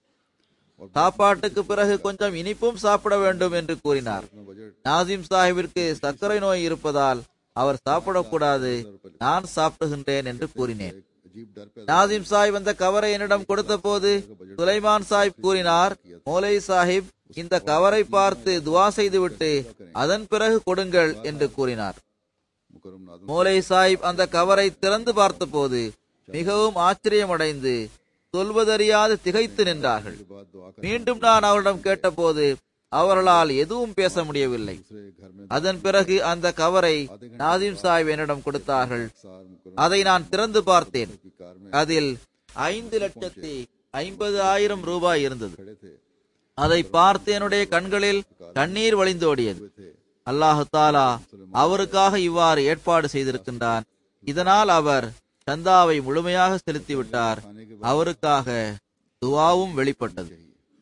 சாப்பாட்டுக்கு பிறகு கொஞ்சம் இனிப்பும் சாப்பிட வேண்டும் என்று கூறினார் बजट நாசிம் சாஹிபிற்கு சர்க்கரை நோய் இருப்பதால் அவர் சாப்பிடக்கூடாது நான் சாப்பிடுகின்றேன் என்று கூறினேன் अजीब डर पैदा நாசிம் சாஹிப் அந்த கவரை என்னிடம் கொடுத்த போது சுலைமான் சாஹிப் கூறினார் மோலை சாஹிப் இந்த கவரை பார்த்து துவா செய்துவிட்டு அதன் பிறகு கொடுங்கள் என்று கூறினார் मुकरम नादम மோலை சாஹிப் அந்த கவரை திறந்து பார்த்தபோது மிகவும் ஆச்சரியமடைந்து சொல்வதறியாது திகைத்து நின்றார்கள் के बाद दुआ कर மீண்டும் நான் அவரிடம் கேட்டபோது அவர்களால் எதுவும் பேச முடியவில்லை दूसरे घर में அதன் பிறகு அந்த கவரை நாசிம் சாஹிப் என்னிடம் கொடுத்தார்கள் सार मुकरम அதை நான் திறந்து பார்த்தேன் की कार में அதில் ஐந்து லட்சத்தி ஐம்பது ஆயிரம் ரூபாய் இருந்தது खड़े थे அதை பார்த்து என்னுடைய கண்களில் கண்ணீர் வழிந்தோடியது थे அல்லாஹு தாலா அவருக்காக இவ்வாறு ஏற்பாடு செய்திருக்கின்றான் இதனால் அவர் சந்தாவை முழுமையாக செலுத்திவிட்டார் அவருக்காக துவாவும் வெளிப்பட்டது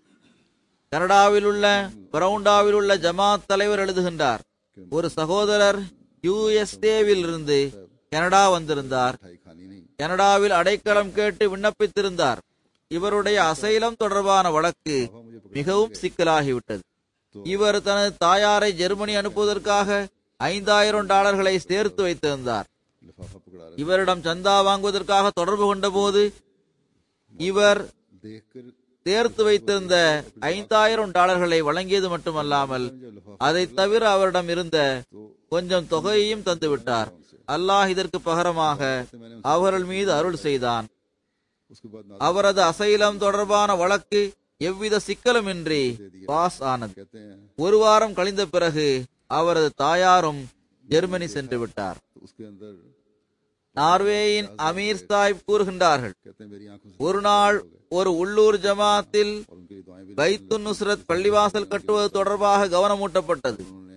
கனடாவில் உள்ள பிரவுண்டாவில் உள்ள ஜமாத் தலைவர் எழுதுகின்றார் ஒரு சகோதரர் யுஎஸ்ஏவில் இருந்து கனடா வந்திருந்தார் मिठाई खानी नहीं கனடாவில் அடைக்கலம் கேட்டு விண்ணப்பித்திருந்தார் இவருடைய அசைலம் தொடர்பான வழக்கு மிகவும் சிக்கலாகிவிட்டது இவர் தனது தாயாரை ஜெர்மனி அனுப்புவதற்காக ஐந்தாயிரம் டாலர்களை சேர்த்து வைத்திருந்தார் लिफाफा पकड़ा रहे இவரிடம் சந்தா வாங்குவதற்காக தொடர்பு கொண்டபோது இவர் देख कर சேர்த்து வைத்திருந்த ஐந்தாயிரம் டாலர்களை வழங்கியது மட்டுமல்லாமல் அதை தவிர அவரிடம் இருந்த கொஞ்சம் தொகையையும் தந்துவிட்டார் அல்லாஹ் இதற்கு பகரமாக அவர்கள் மீது அருள் செய்தான் उसके बाद नादम அவரது அசைலம் தொடர்பான வழக்கு எவ்வித சிக்கலுமின்றி பாஸ் ஆனது कहते हैं ஒரு வாரம் கழிந்த பிறகு அவரது தாயாரும் ஜெர்மனி சென்று விட்டார் तो उसके अंदर நார்வேயின் அமீர் சாஹிப் கூறுகின்றார்கள் कहते हैं मेरी आंखों से ஒரு நாள் ஒரு உள்ளூர் ஜமாத்தில் और उनके लिए दुआएं भी பைத்துன் நுஸ்ரத் பள்ளிவாசல் கட்டுவது தொடர்பாக கவனமூட்டப்பட்டது उन्होंने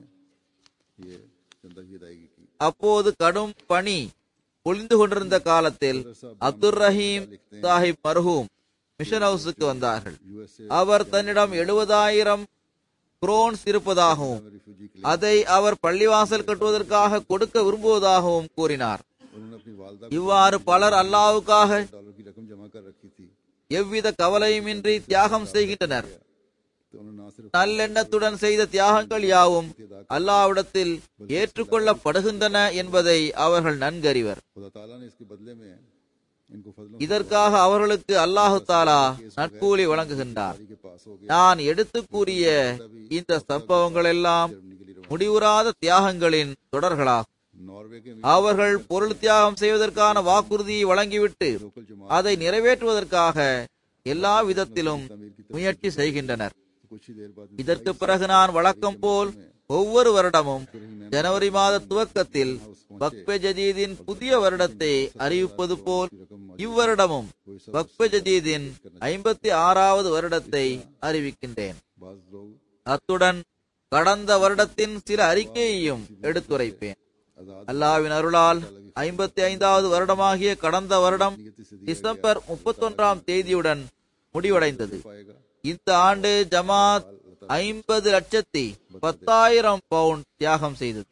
ये चंदा की अदायगी की அப்போது கடும் பனி பொழிந்து கொண்டிருந்த காலத்தில் அப்துல் ரஹீம் சாஹிப் மர்ஹூம் மிஷன் ஹவுஸுக்கு வந்தார்கள் यूएसए அவர் தன்னிடம் எழுபதாயிரம் குரோன்ஸ் இருப்பதாகவும் रिफ्यूजी के அதை அவர் பள்ளிவாசல் கட்டுவதற்காக கொடுக்க விரும்புவதாகவும் கூறினார் लिए उन्होंने अपनी वालदा இவ்வாறு பலர் அல்லாவுக்காக डॉलर की रकम जमा कर रखी थी எவ்வித கவலையுமின்றி தியாகம் செய்கின்றனர் तो उन्होंने ना सिर्फ நல்லெண்ணத்துடன் செய்த தியாகங்கள் யாவும் அல்லாவிடத்தில் ஏற்றுக்கொள்ளப்படுகின்றன என்பதை அவர்கள் நன்கறிவர் खुदा ताला ने इसके बदले में इनको फजलों இதற்காக அவர்களுக்கு அல்லாஹு தாலா நட்கூலி வழங்குகின்றார் के पास हो गया நான் எடுத்து கூறிய இந்த சம்பவங்கள் எல்லாம் முடிவுறாத தியாகங்களின் தொடர்களாகும் नॉर्वे के அவர்கள் பொருள் தியாகம் செய்வதற்கான வாக்குறுதியை வழங்கிவிட்டு लोकल जमा அதை நிறைவேற்றுவதற்காக எல்லா விதத்திலும் तमीर की முயற்சி செய்கின்றனர் कुछ ही देर बाद இதற்கு பிறகு நான் வழக்கம் போல் ஒவ்வொரு வருடமும் ஜனவரி மாத துவக்கத்தில் வக்பே ஜதீதின் புதிய வருடத்தை அறிவிப்பது போல் இவ்வருடமும் வக்பே ஜதீதின் ஐம்பத்தி ஆறாவது வருடத்தை அறிவிக்கின்றேன் बाज लोग அத்துடன் கடந்த வருடத்தின் சில அறிக்கையையும் எடுத்துரைப்பேன் आजाद அல்லாவின் அருளால் ஐம்பத்தி ஐந்தாவது வருடமாகிய கடந்த வருடம் नीयति से டிசம்பர் முப்பத்தொன்றாம் தேதியுடன் முடிவடைந்தது पाएगा இந்த ஆண்டு ஜமாத் ஐம்பது லட்சத்தி பத்தாயிரம் பவுண்ட் தியாகம் செய்தது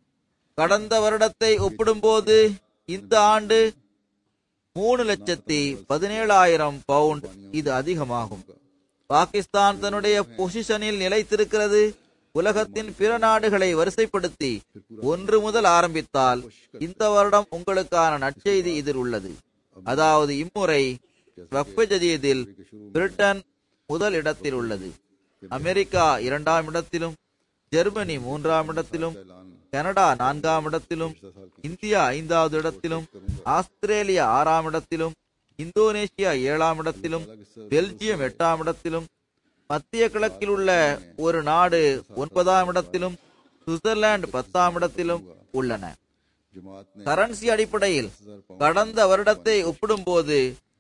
கடந்த வருடத்தை ஒப்பிடும்போது இந்த ஆண்டு மூணு லட்சத்தி பதினேழாயிரம் பவுண்ட் இது அதிகமாகும் பாகிஸ்தான் தன்னுடைய பொசிஷனில் நிலைத்திருக்கிறது உலகத்தின் பிற நாடுகளை வரிசைப்படுத்தி ஒன்று முதல் ஆரம்பித்தால் இந்த வருடம் உங்களுக்கான நற்செய்தி இதில் உள்ளது அதாவது இம்முறை வக்ஃபு ஜதீதில் பிரிட்டன் முதல் இடத்தில் உள்ளது அமெரிக்கா இரண்டாம் இடத்திலும் ஜெர்மனி மூன்றாம் இடத்திலும் ऐलान கனடா நான்காம் இடத்திலும் இந்தியா ஐந்தாவது இடத்திலும் ஆஸ்திரேலியா ஆறாம் இடத்திலும் இந்தோனேஷியா ஏழாம் இடத்திலும் பெல்ஜியம் எட்டாம் இடத்திலும் மத்திய கிழக்கில் உள்ள ஒரு நாடு ஒன்பதாம் இடத்திலும் சுவிட்சர்லாந்து பத்தாம் இடத்திலும் உள்ளன जमात ने கரன்சி அடிப்படையில் கடந்த வருடத்தை ஒப்பிடும்போது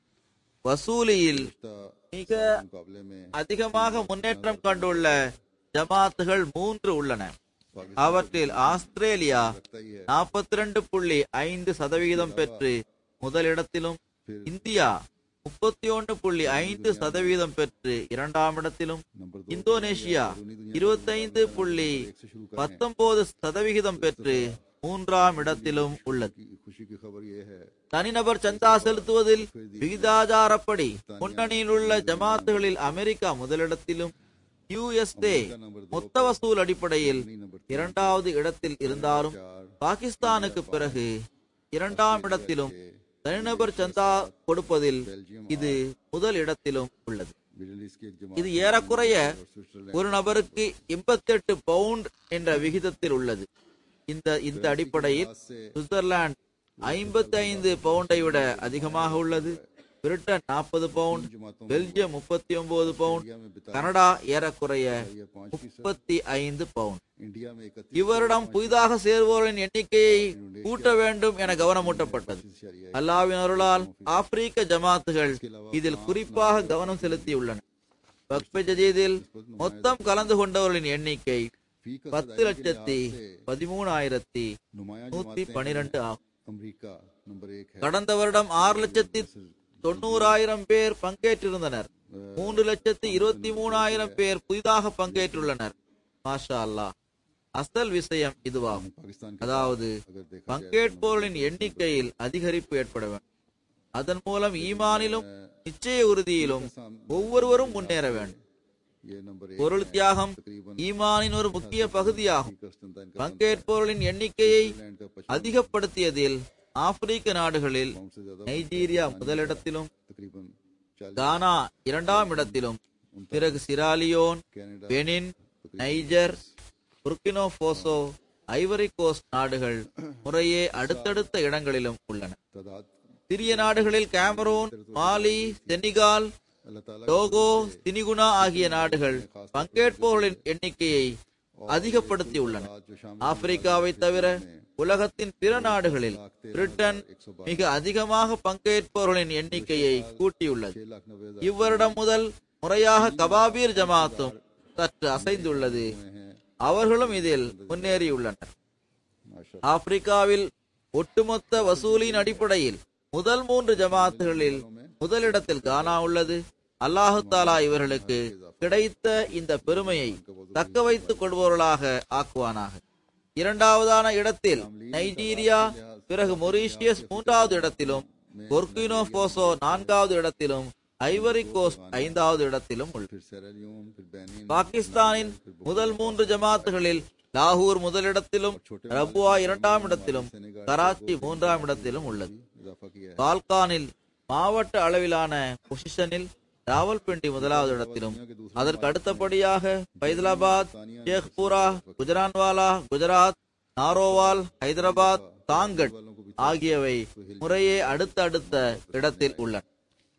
வசூலியில் மிக मुकाबले में அதிகமாக முன்னேற்றம் கண்டுள்ள ஜமாத்துகள் மூன்று உள்ளன அவற்றில் ஆஸ்திரேலியா लगता ही है நாற்பத்தி ரெண்டு புள்ளி ஐந்து சதவிகிதம் பெற்று முதலிடத்திலும் இந்தியா முப்பத்தி ஒன்று புள்ளி ஐந்து சதவீதம் பெற்று இரண்டாம் இடத்திலும் नंबर दो இந்தோனேஷியா अंदरूनी दुनिया இருபத்தைந்து புள்ளி एक से शुरू करें பத்தொன்பது சதவிகிதம் பெற்று மூன்றாம் இடத்திலும் உள்ளது की खुशी की खबर ये है தனிநபர் சந்தா செலுத்துவதில் விகிதாச்சாரப்படி முன்னணியில் உள்ள ஜமாத்துகளில் அமெரிக்கா முதலிடத்திலும் யுஎஸ்ஏ மொத்த வசூல் அடிப்படையில் नंबर இரண்டாவது இடத்தில் இருந்தாலும் பாகிஸ்தானுக்கு பிறகு இரண்டாம் இடத்திலும் தனிநபர் சந்தா கொடுப்பதில் இது முதல் இடத்திலும் உள்ளது मिडिल ईस्ट की एक जमात இது ஏறக்குறைய स्विट्जरलैंड ஒரு நபருக்கு எண்பத்தெட்டு பவுண்ட் என்ற விகிதத்தில் உள்ளது இந்த இந்த அடிப்படையில் से சுவிட்சர்லாந்து ஐம்பத்தி ஐந்து பவுண்டை விட அதிகமாக உள்ளது பிரிட்டன் நாற்பது பவுண்ட் जमातों பெல்ஜியம் முப்பத்தி ஒன்பது பவுண்ட் इंडिया में बिता கனடா ஏறக்குறைய ये पाँच फीसद முப்பத்தி ஐந்து பவுண்ட் इंडिया में इकतीस இவ்வருடம் புதிதாக சேர்வோரின் எண்ணிக்கையை கூட்ட வேண்டும் என கவனமூட்டப்பட்டது அல்லாவின் அருளால் ஆப்பிரிக்க ஜமாத்துகள் இதில் குறிப்பாக கவனம் செலுத்தியுள்ளன வக்ஃபே ஜதீதில் மொத்தம் கலந்து கொண்டவர்களின் எண்ணிக்கை फीका பத்து லட்சத்தி பதிமூணாயிரத்தி नुमाया நூத்தி जमातें பனிரெண்டு ஆகும் अमेरिका नंबर एक है கடந்த வருடம் ஆறு லட்சத்தி தொண்ணூறாயிரம் பேர் பங்கேற்றிருந்தனர் மூன்று லட்சத்தி இருபத்தி மூணாயிரம் பேர் புதிதாக பங்கேற்றுள்ளனர் மாஷா அல்லாஹ் அசல் விஷயம் இதுவாகும் पाकिस्तान के அதாவது अगर देखा பங்கேற்போர்களின் எண்ணிக்கையில் அதிகரிப்பு ஏற்பட வேண்டும் அதன் மூலம் ஈமானிலும் நிச்சய உறுதியிலும் ஒவ்வொருவரும் முன்னேற வேண்டும் ये नंबर एक பொருள் தியாகம் तकरीबन ஈமானின் ஒரு முக்கிய பகுதியாகும் कस्टनताइन का பங்கேற்போர்களின் எண்ணிக்கையை लैंड का पचास அதிகப்படுத்தியதில் ஆப்பிரிக்க நாடுகளில் पाउंड से ज्यादा நைஜீரியா முதலிடத்திலும் तकरीबन चालीस கானா இரண்டாம் இடத்திலும் பிறகு Sierra Leone Canada Benin Niger Burkina Faso Ivory Coast நாடுகள் முறையே அடுத்தடுத்த இடங்களிலும் உள்ளன तादाद சிறிய நாடுகளில் கேமரூன் மாலி செனிகால் अल्लाह ताला டோகோ தினிகுனா ஆகிய நாடுகள் பங்கேற்போர்களின் எண்ணிக்கையை அதிகப்படுத்தியுள்ளன आज जो शाम ஆப்பிரிக்காவை தவிர உலகத்தின் பிற நாடுகளில் பிரிட்டன் மிக அதிகமாக பங்கேற்பவர்களின் எண்ணிக்கையை கூட்டியுள்ளது छह लाख नब्बे हजार இவ்வருடம் முதல் முறையாக கபாபீர் ஜமாத்தும் சற்று அசைந்துள்ளது हैं அவர்களும் இதில் முன்னேறியுள்ளனர் माशा ஆப்பிரிக்காவில் ஒட்டுமொத்த வசூலின் அடிப்படையில் முதல் மூன்று ஜமாத்துகளில் முதலிடத்தில் கானா உள்ளது அல்லாஹு தாலா இவர்களுக்கு கிடைத்த இந்த பெருமையை தக்க வைத்துக் கொள்பவர்களாக ஆக்குவானாக இரண்டாவதான இடத்தில் நைஜீரியா பிறகு மொரீஷியஸ் மூன்றாவது இடத்திலும் பொர்கினோ போசோ நான்காவது இடத்திலும் ஐவரி கோஸ்ட் ஐந்தாவது இடத்திலும் உள்ளது फिर सेरालियोन फिर बेनिन பாகிஸ்தானின் முதல் மூன்று ஜமாத்துகளில் லாகூர் முதலிடத்திலும் ரபுவா இரண்டாம் இடத்திலும் கராச்சி மூன்றாம் இடத்திலும் உள்ளது इजाफा किया है பால்கானில் மாவட்ட அளவிலான பொசிஷனில் ராவல்பிண்டி முதலாவது இடத்திலும் அதற்கு அடுத்தபடியாக பைதலாபாத் ஷேக்பூரா குஜரான்வாலா குஜராத் நாரோவால் ஹைதராபாத் தாங்கட் ஆகியவை முறையே அடுத்த அடுத்த இடத்தில் உள்ளன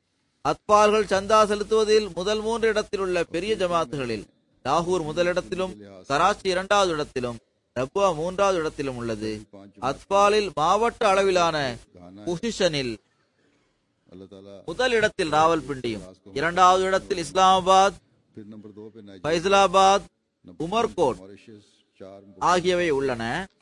அத்பால்கள் சந்தா செலுத்துவதில் முதல் மூன்று இடத்தில் உள்ள பெரிய ஜமாத்துகளில் லாகூர் முதலிடத்திலும் கராச்சி இரண்டாவது இடத்திலும் ரப்புவா மூன்றாவது இடத்திலும் உள்ளது அத்பாலில் மாவட்ட அளவிலான பொசிஷனில் अल्लाह ताला முதல் இடத்தில் ராவல்பிண்டியும் இரண்டாவது இடத்தில் இஸ்லாமாபாத் फिर नंबर दो पे नाइजीरिया ஃபைசலாபாத் உமர்கோட் मॉरिशस चार ஆகியவை உள்ளன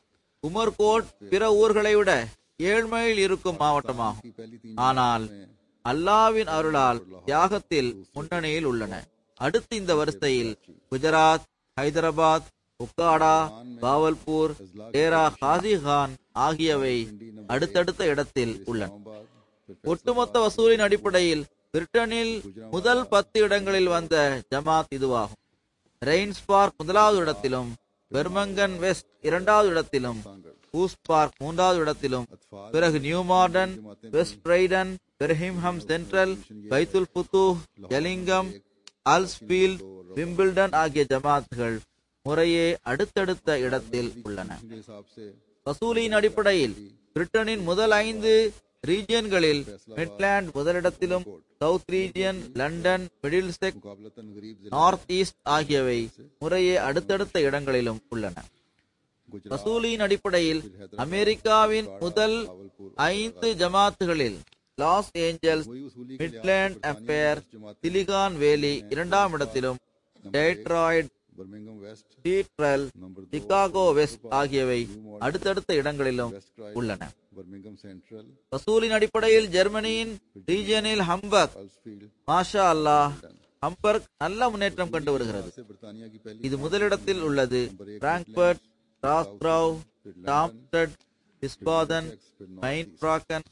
உமர்கோட் பிற ஊர்களை விட ஏழ்மையில் இருக்கும் மாவட்டமாகும் की पहली तीन ஆனால் அல்லாவின் அருளால் தியாகத்தில் முன்னணியில் உள்ளன அடுத்து இந்த வரிசையில் குஜராத் ஹைதராபாத் உக்காடா பாவல்பூர் டேரா காசி கான் ஆகியவை அடுத்தடுத்த இடத்தில் உள்ளன इस्लामाबाद फिर ஒட்டுமொத்த வசூலின் அடிப்படையில் பிரிட்டனில் முதல் பத்து இடங்களில் வந்த ஜமாத் இதுவாகும் ரெயின்ஸ் பார்க் முதலாவது இடத்திலும் பெர்மங்கன் வெஸ்ட் இரண்டாவது இடத்திலும் ஹூஸ் பார்க் மூன்றாவது இடத்திலும் பிறகு New Malden West Brighton Birmingham Central பைத்துல் புத்து எலிங்கம் அல்ஸ்பீல்ட் விம்பிள்டன் ஆகிய ஜமாத்துகள் முறையே அடுத்தடுத்த இடத்தில் உள்ளன के हिसाब से வசூலியின் அடிப்படையில் பிரிட்டனின் முதல் ஐந்து ரீஜியன்களில் மிட்லாண்ட் முதலிடத்திலும் சவுத் ரீஜியன் லண்டன் மிடில்செக் मुकाबलतन गरीब जिले நார்த் ஈஸ்ட் ஆகியவை முறையே அடுத்தடுத்த இடங்களிலும் உள்ளன गुजरात வசூலியின் அடிப்படையில் அமெரிக்காவின் முதல் ஐந்து ஜமாத்துகளில் லாஸ் ஏஞ்சல்ஸ் वही वसूली के மிட்லாண்ட் அம்பேர் சிலிகான் வேலி இரண்டாம் இடத்திலும் Detroit Birmingham West Central number दो சிகாகோ வெஸ்ட் ஆகியவை அடுத்தடுத்த இடங்களிலும் वेस्ट क्राइड உள்ளன बर्मिंगम सेंट्रल வசூலின் அடிப்படையில் ஜெர்மனியின் ரீஜியனில் ஹம்பர்க் अल्सफील्ड மாஷா அல்லாஹ் ஹம்பர்க் நல்ல முன்னேற்றம் கண்டு வருகிறது से ब्रिटानिया की पहली இது முதலிடத்தில் உள்ளது பிராங்க்பர்ட் ராஸ்கிராவ் டாம்ஸ்டட் விஸ்பாதன் மைன் பிராக்கன்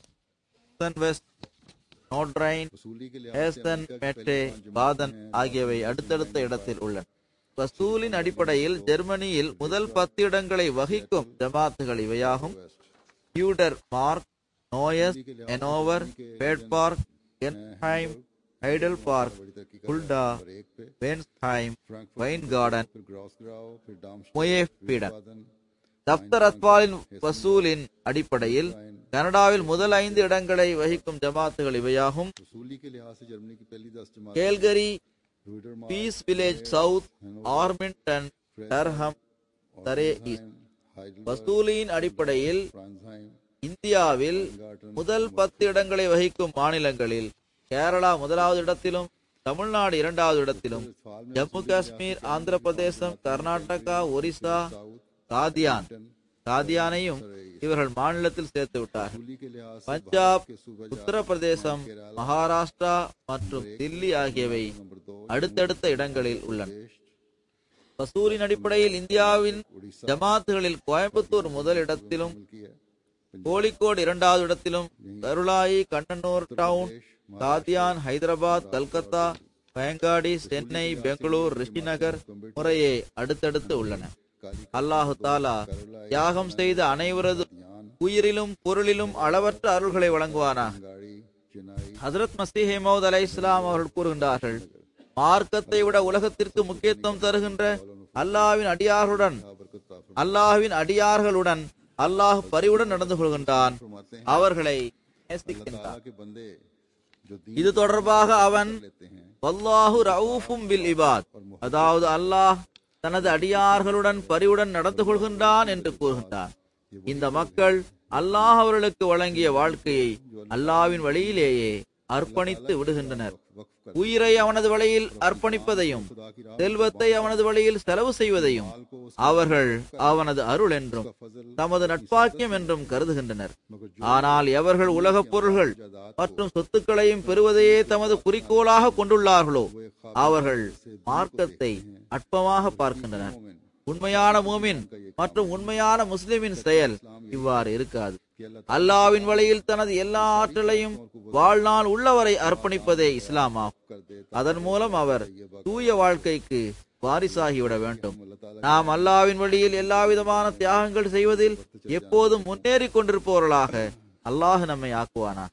வெஸ்ட் நோட்ரைன் वसूली के लिहाज ஹேசன் மெட்டே பாதன் ஆகியவை அடுத்தடுத்த இடத்தில் உள்ளன வசூலின் அடிப்படையில் ஜெர்மனியில் முதல் பத்து இடங்களை வகிக்கும் ஜமாத்துகள் இவையாகும் ஹியூடர் மார்க் நோயஸ் எனோவர் பேட் பார்க் என்ஹைம் ஹைடல் பார்க் बड़ी तरक्की कर புல்டா नंबर एक पे वेन्ஸ்ஹைம் फ्रैंकफर्ट வைன் கார்டன் फिर ग्रॉसग्राव फिर डार्मस्टाdt மொயேஃபீடன் बादन தப்தர் அத்வாலின் வசூலின் அடிப்படையில் கனடாவில் முதல் ஐந்து இடங்களை வகிக்கும் ஜமாத்துகள் இவையாகும் वसूली के लिहाज से जर्मनी की पहली दस जमात கேல்கரி ह्यूडर பீஸ் வில்லேஜ் சவுத் ஆர்மிங்டன் டர்ஹம் தரே ஈஸ்ட் हाइडल வசூலியின் அடிப்படையில் फ्रांसहाइम இந்தியாவில் गार्टन முதல் பத்து இடங்களை வகிக்கும் மாநிலங்களில் கேரளா முதலாவது இடத்திலும் தமிழ்நாடு இரண்டாவது இடத்திலும் ஜம்மு காஷ்மீர் ஆந்திர பிரதேசம் கர்நாடகா ஒரிசா காதியான் காதியானையும் இவர்கள் மாநிலத்தில் சேர்த்து விட்டார்கள் वसूली के लिहाज से பஞ்சாப் के सूबे உத்தரப்பிரதேசம் மகாராஷ்டிரா மற்றும் தில்லி ஆகியவை नंबर दो அடுத்தடுத்த இடங்களில் உள்ளன देश வசூலின் அடிப்படையில் இந்தியாவின் ஜமாத்துகளில் கோயம்புத்தூர் முதல் இடத்திலும் की है கோழிக்கோடு இரண்டாவது இடத்திலும் கருளாயி கண்ணனூர் டவுன் காதியான் ஹைதராபாத் கல்கத்தா பயங்காடி சென்னை பெங்களூர் ரிஷிநகர் முறையே அடுத்தடுத்து உள்ளன அல்லாஹு தாலா தியாகம் செய்த அனைவரது உயிரிலும் பொருளிலும் அளவற்ற அருள்களை வழங்குவானா गाड़ी चिनाई ஹசரத் மசீஹ் மௌத் அலை இஸ்லாம் அவர்கள் கூறுகின்றார்கள் மார்க்கத்தை விட உலகத்திற்கு முக்கியத்துவம் தருகின்ற அல்லாஹ்வின் அடியார்களுடன் बरकत ताफर அல்லாஹ்வின் அடியார்களுடன் அல்லாஹ் பரிவுடன் நடந்து கொள்கின்றான் फरमाते हैं அவர்களை நேசிக்கின்றான் अल्लाह के बंदे जो दीन இது தொடர்பாக அவன் लेते हैं வல்லாஹு ரவுஃபும் பில் இபாத் அதாவது அல்லாஹ் தனது அடியார்களுடன் பரிவுடன் நடந்து கொள்கின்றான் என்று கூறுகின்றான் இந்த மக்கள் அல்லாஹ் அவர்களுக்கு வழங்கிய வாழ்க்கையை அல்லாஹ்வின் வழியிலேயே அர்ப்பணித்து விடுகின்றனர் वक्फ कर உயிரை அவனது வழியில் அர்ப்பணிப்பதையும் खुदा की राह செல்வத்தை அவனது வழியில் செலவு செய்வதையும் को அவர்கள் அவனது அருள் என்றும் फजल தமது நட்பாக்கியம் என்றும் கருதுகின்றனர் मगर ஆனால் எவர்கள் உலகப் பொருள்கள் மற்றும் சொத்துக்களையும் பெறுவதையே தமது குறிக்கோளாக கொண்டுள்ளார்களோ அவர்கள் மார்க்கத்தை அற்பமாக பார்க்கின்றனர் मोमिन உண்மையான மூமின் மற்றும் உண்மையான முஸ்லிமின் செயல் இவ்வாறு இருக்காது कि अल्लाह அல்லாவின் வழியில் தனது எல்லா ஆற்றலையும் வாழ்நாள் உள்ளவரை அர்ப்பணிப்பதே இஸ்லாமாகும் कर दे அதன் மூலம் அவர் தூய வாழ்க்கைக்கு வாரிசாகிவிட வேண்டும் अल्लाह ताला நாம் அல்லாவின் வழியில் எல்லா விதமான தியாகங்கள் செய்வதில் எப்போதும் முன்னேறி கொண்டிருப்பவர்களாக அல்லாஹ் நம்மை ஆக்குவானா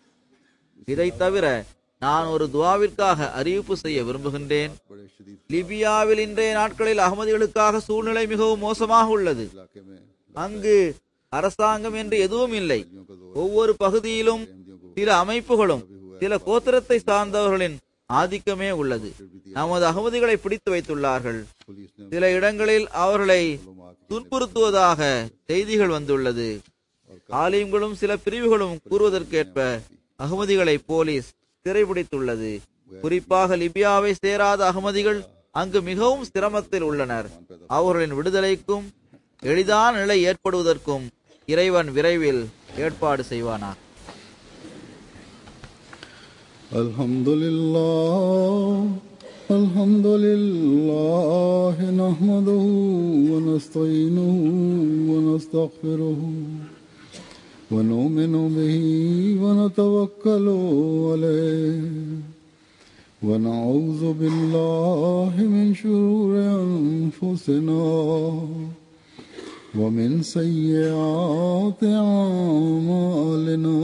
இதை தவிர நான் ஒரு துவாவிற்காக அறிவிப்பு செய்ய விரும்புகின்றேன் बड़े शदीद லிபியாவில் இன்றைய நாட்களில் அகமதிகளுக்காக சூழ்நிலை மிகவும் மோசமாக உள்ளது इलाके में அங்கு அரசாங்கம் என்று எதுவும் இல்லை का जोर ஒவ்வொரு பகுதியிலும் अहमदियों को சில அமைப்புகளும் சில கோத்திரத்தை சார்ந்தவர்களின் ஆதிக்கமே உள்ளது நமது அகமதிகளை பிடித்து வைத்துள்ளார்கள் पुलिस ने சில இடங்களில் அவர்களை துன்புறுத்துவதாக செய்திகள் வந்துள்ளது ஆலயங்களும் சில பிரிவுகளும் கூறுவதற்கேற்ப அகமதிகளை போலீஸ் சிறைபிடித்துள்ளது குறிப்பாக லிபியாவை சேராத அகமதிகள் அங்கு மிகவும் சிரமத்தில் உள்ளனர் அவர்களின் விடுதலைக்கும் எளிதான நிலை ஏற்படுவதற்கும் இறைவன் விரைவில் ஏற்பாடு செய்வானா الحمد لله الحمد لله نحمده ونستعينه ونستغفره ونؤمن به ونتوكل عليه ونعوذ بالله من شرور أنفسنا ومن سيئات أعمالنا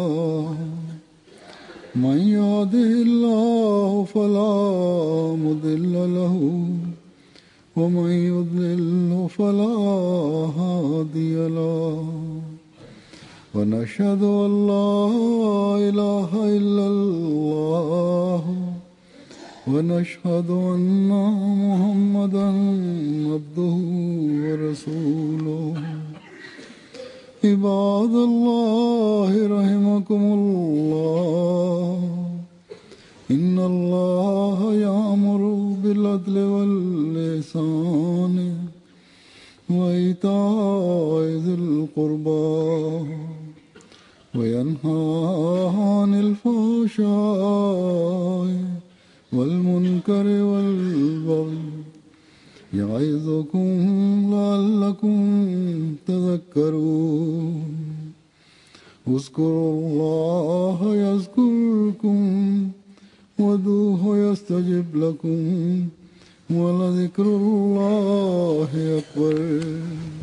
من يهده الله فلا مضل له ومن يضلل فلا هادي له ونشهد ان لا اله الا الله ونشهد ان محمدا عبده ورسوله عباد الله رحمكم الله إن الله يأمر بالعدل واللسان وإيتاء ذي القربى وينهى عن الفحشاء والمنكر والبغي يعظكم لعلكم تذكرون اذكروا الله يذكركم ودوه يستجب لكم ولذكر الله أكبر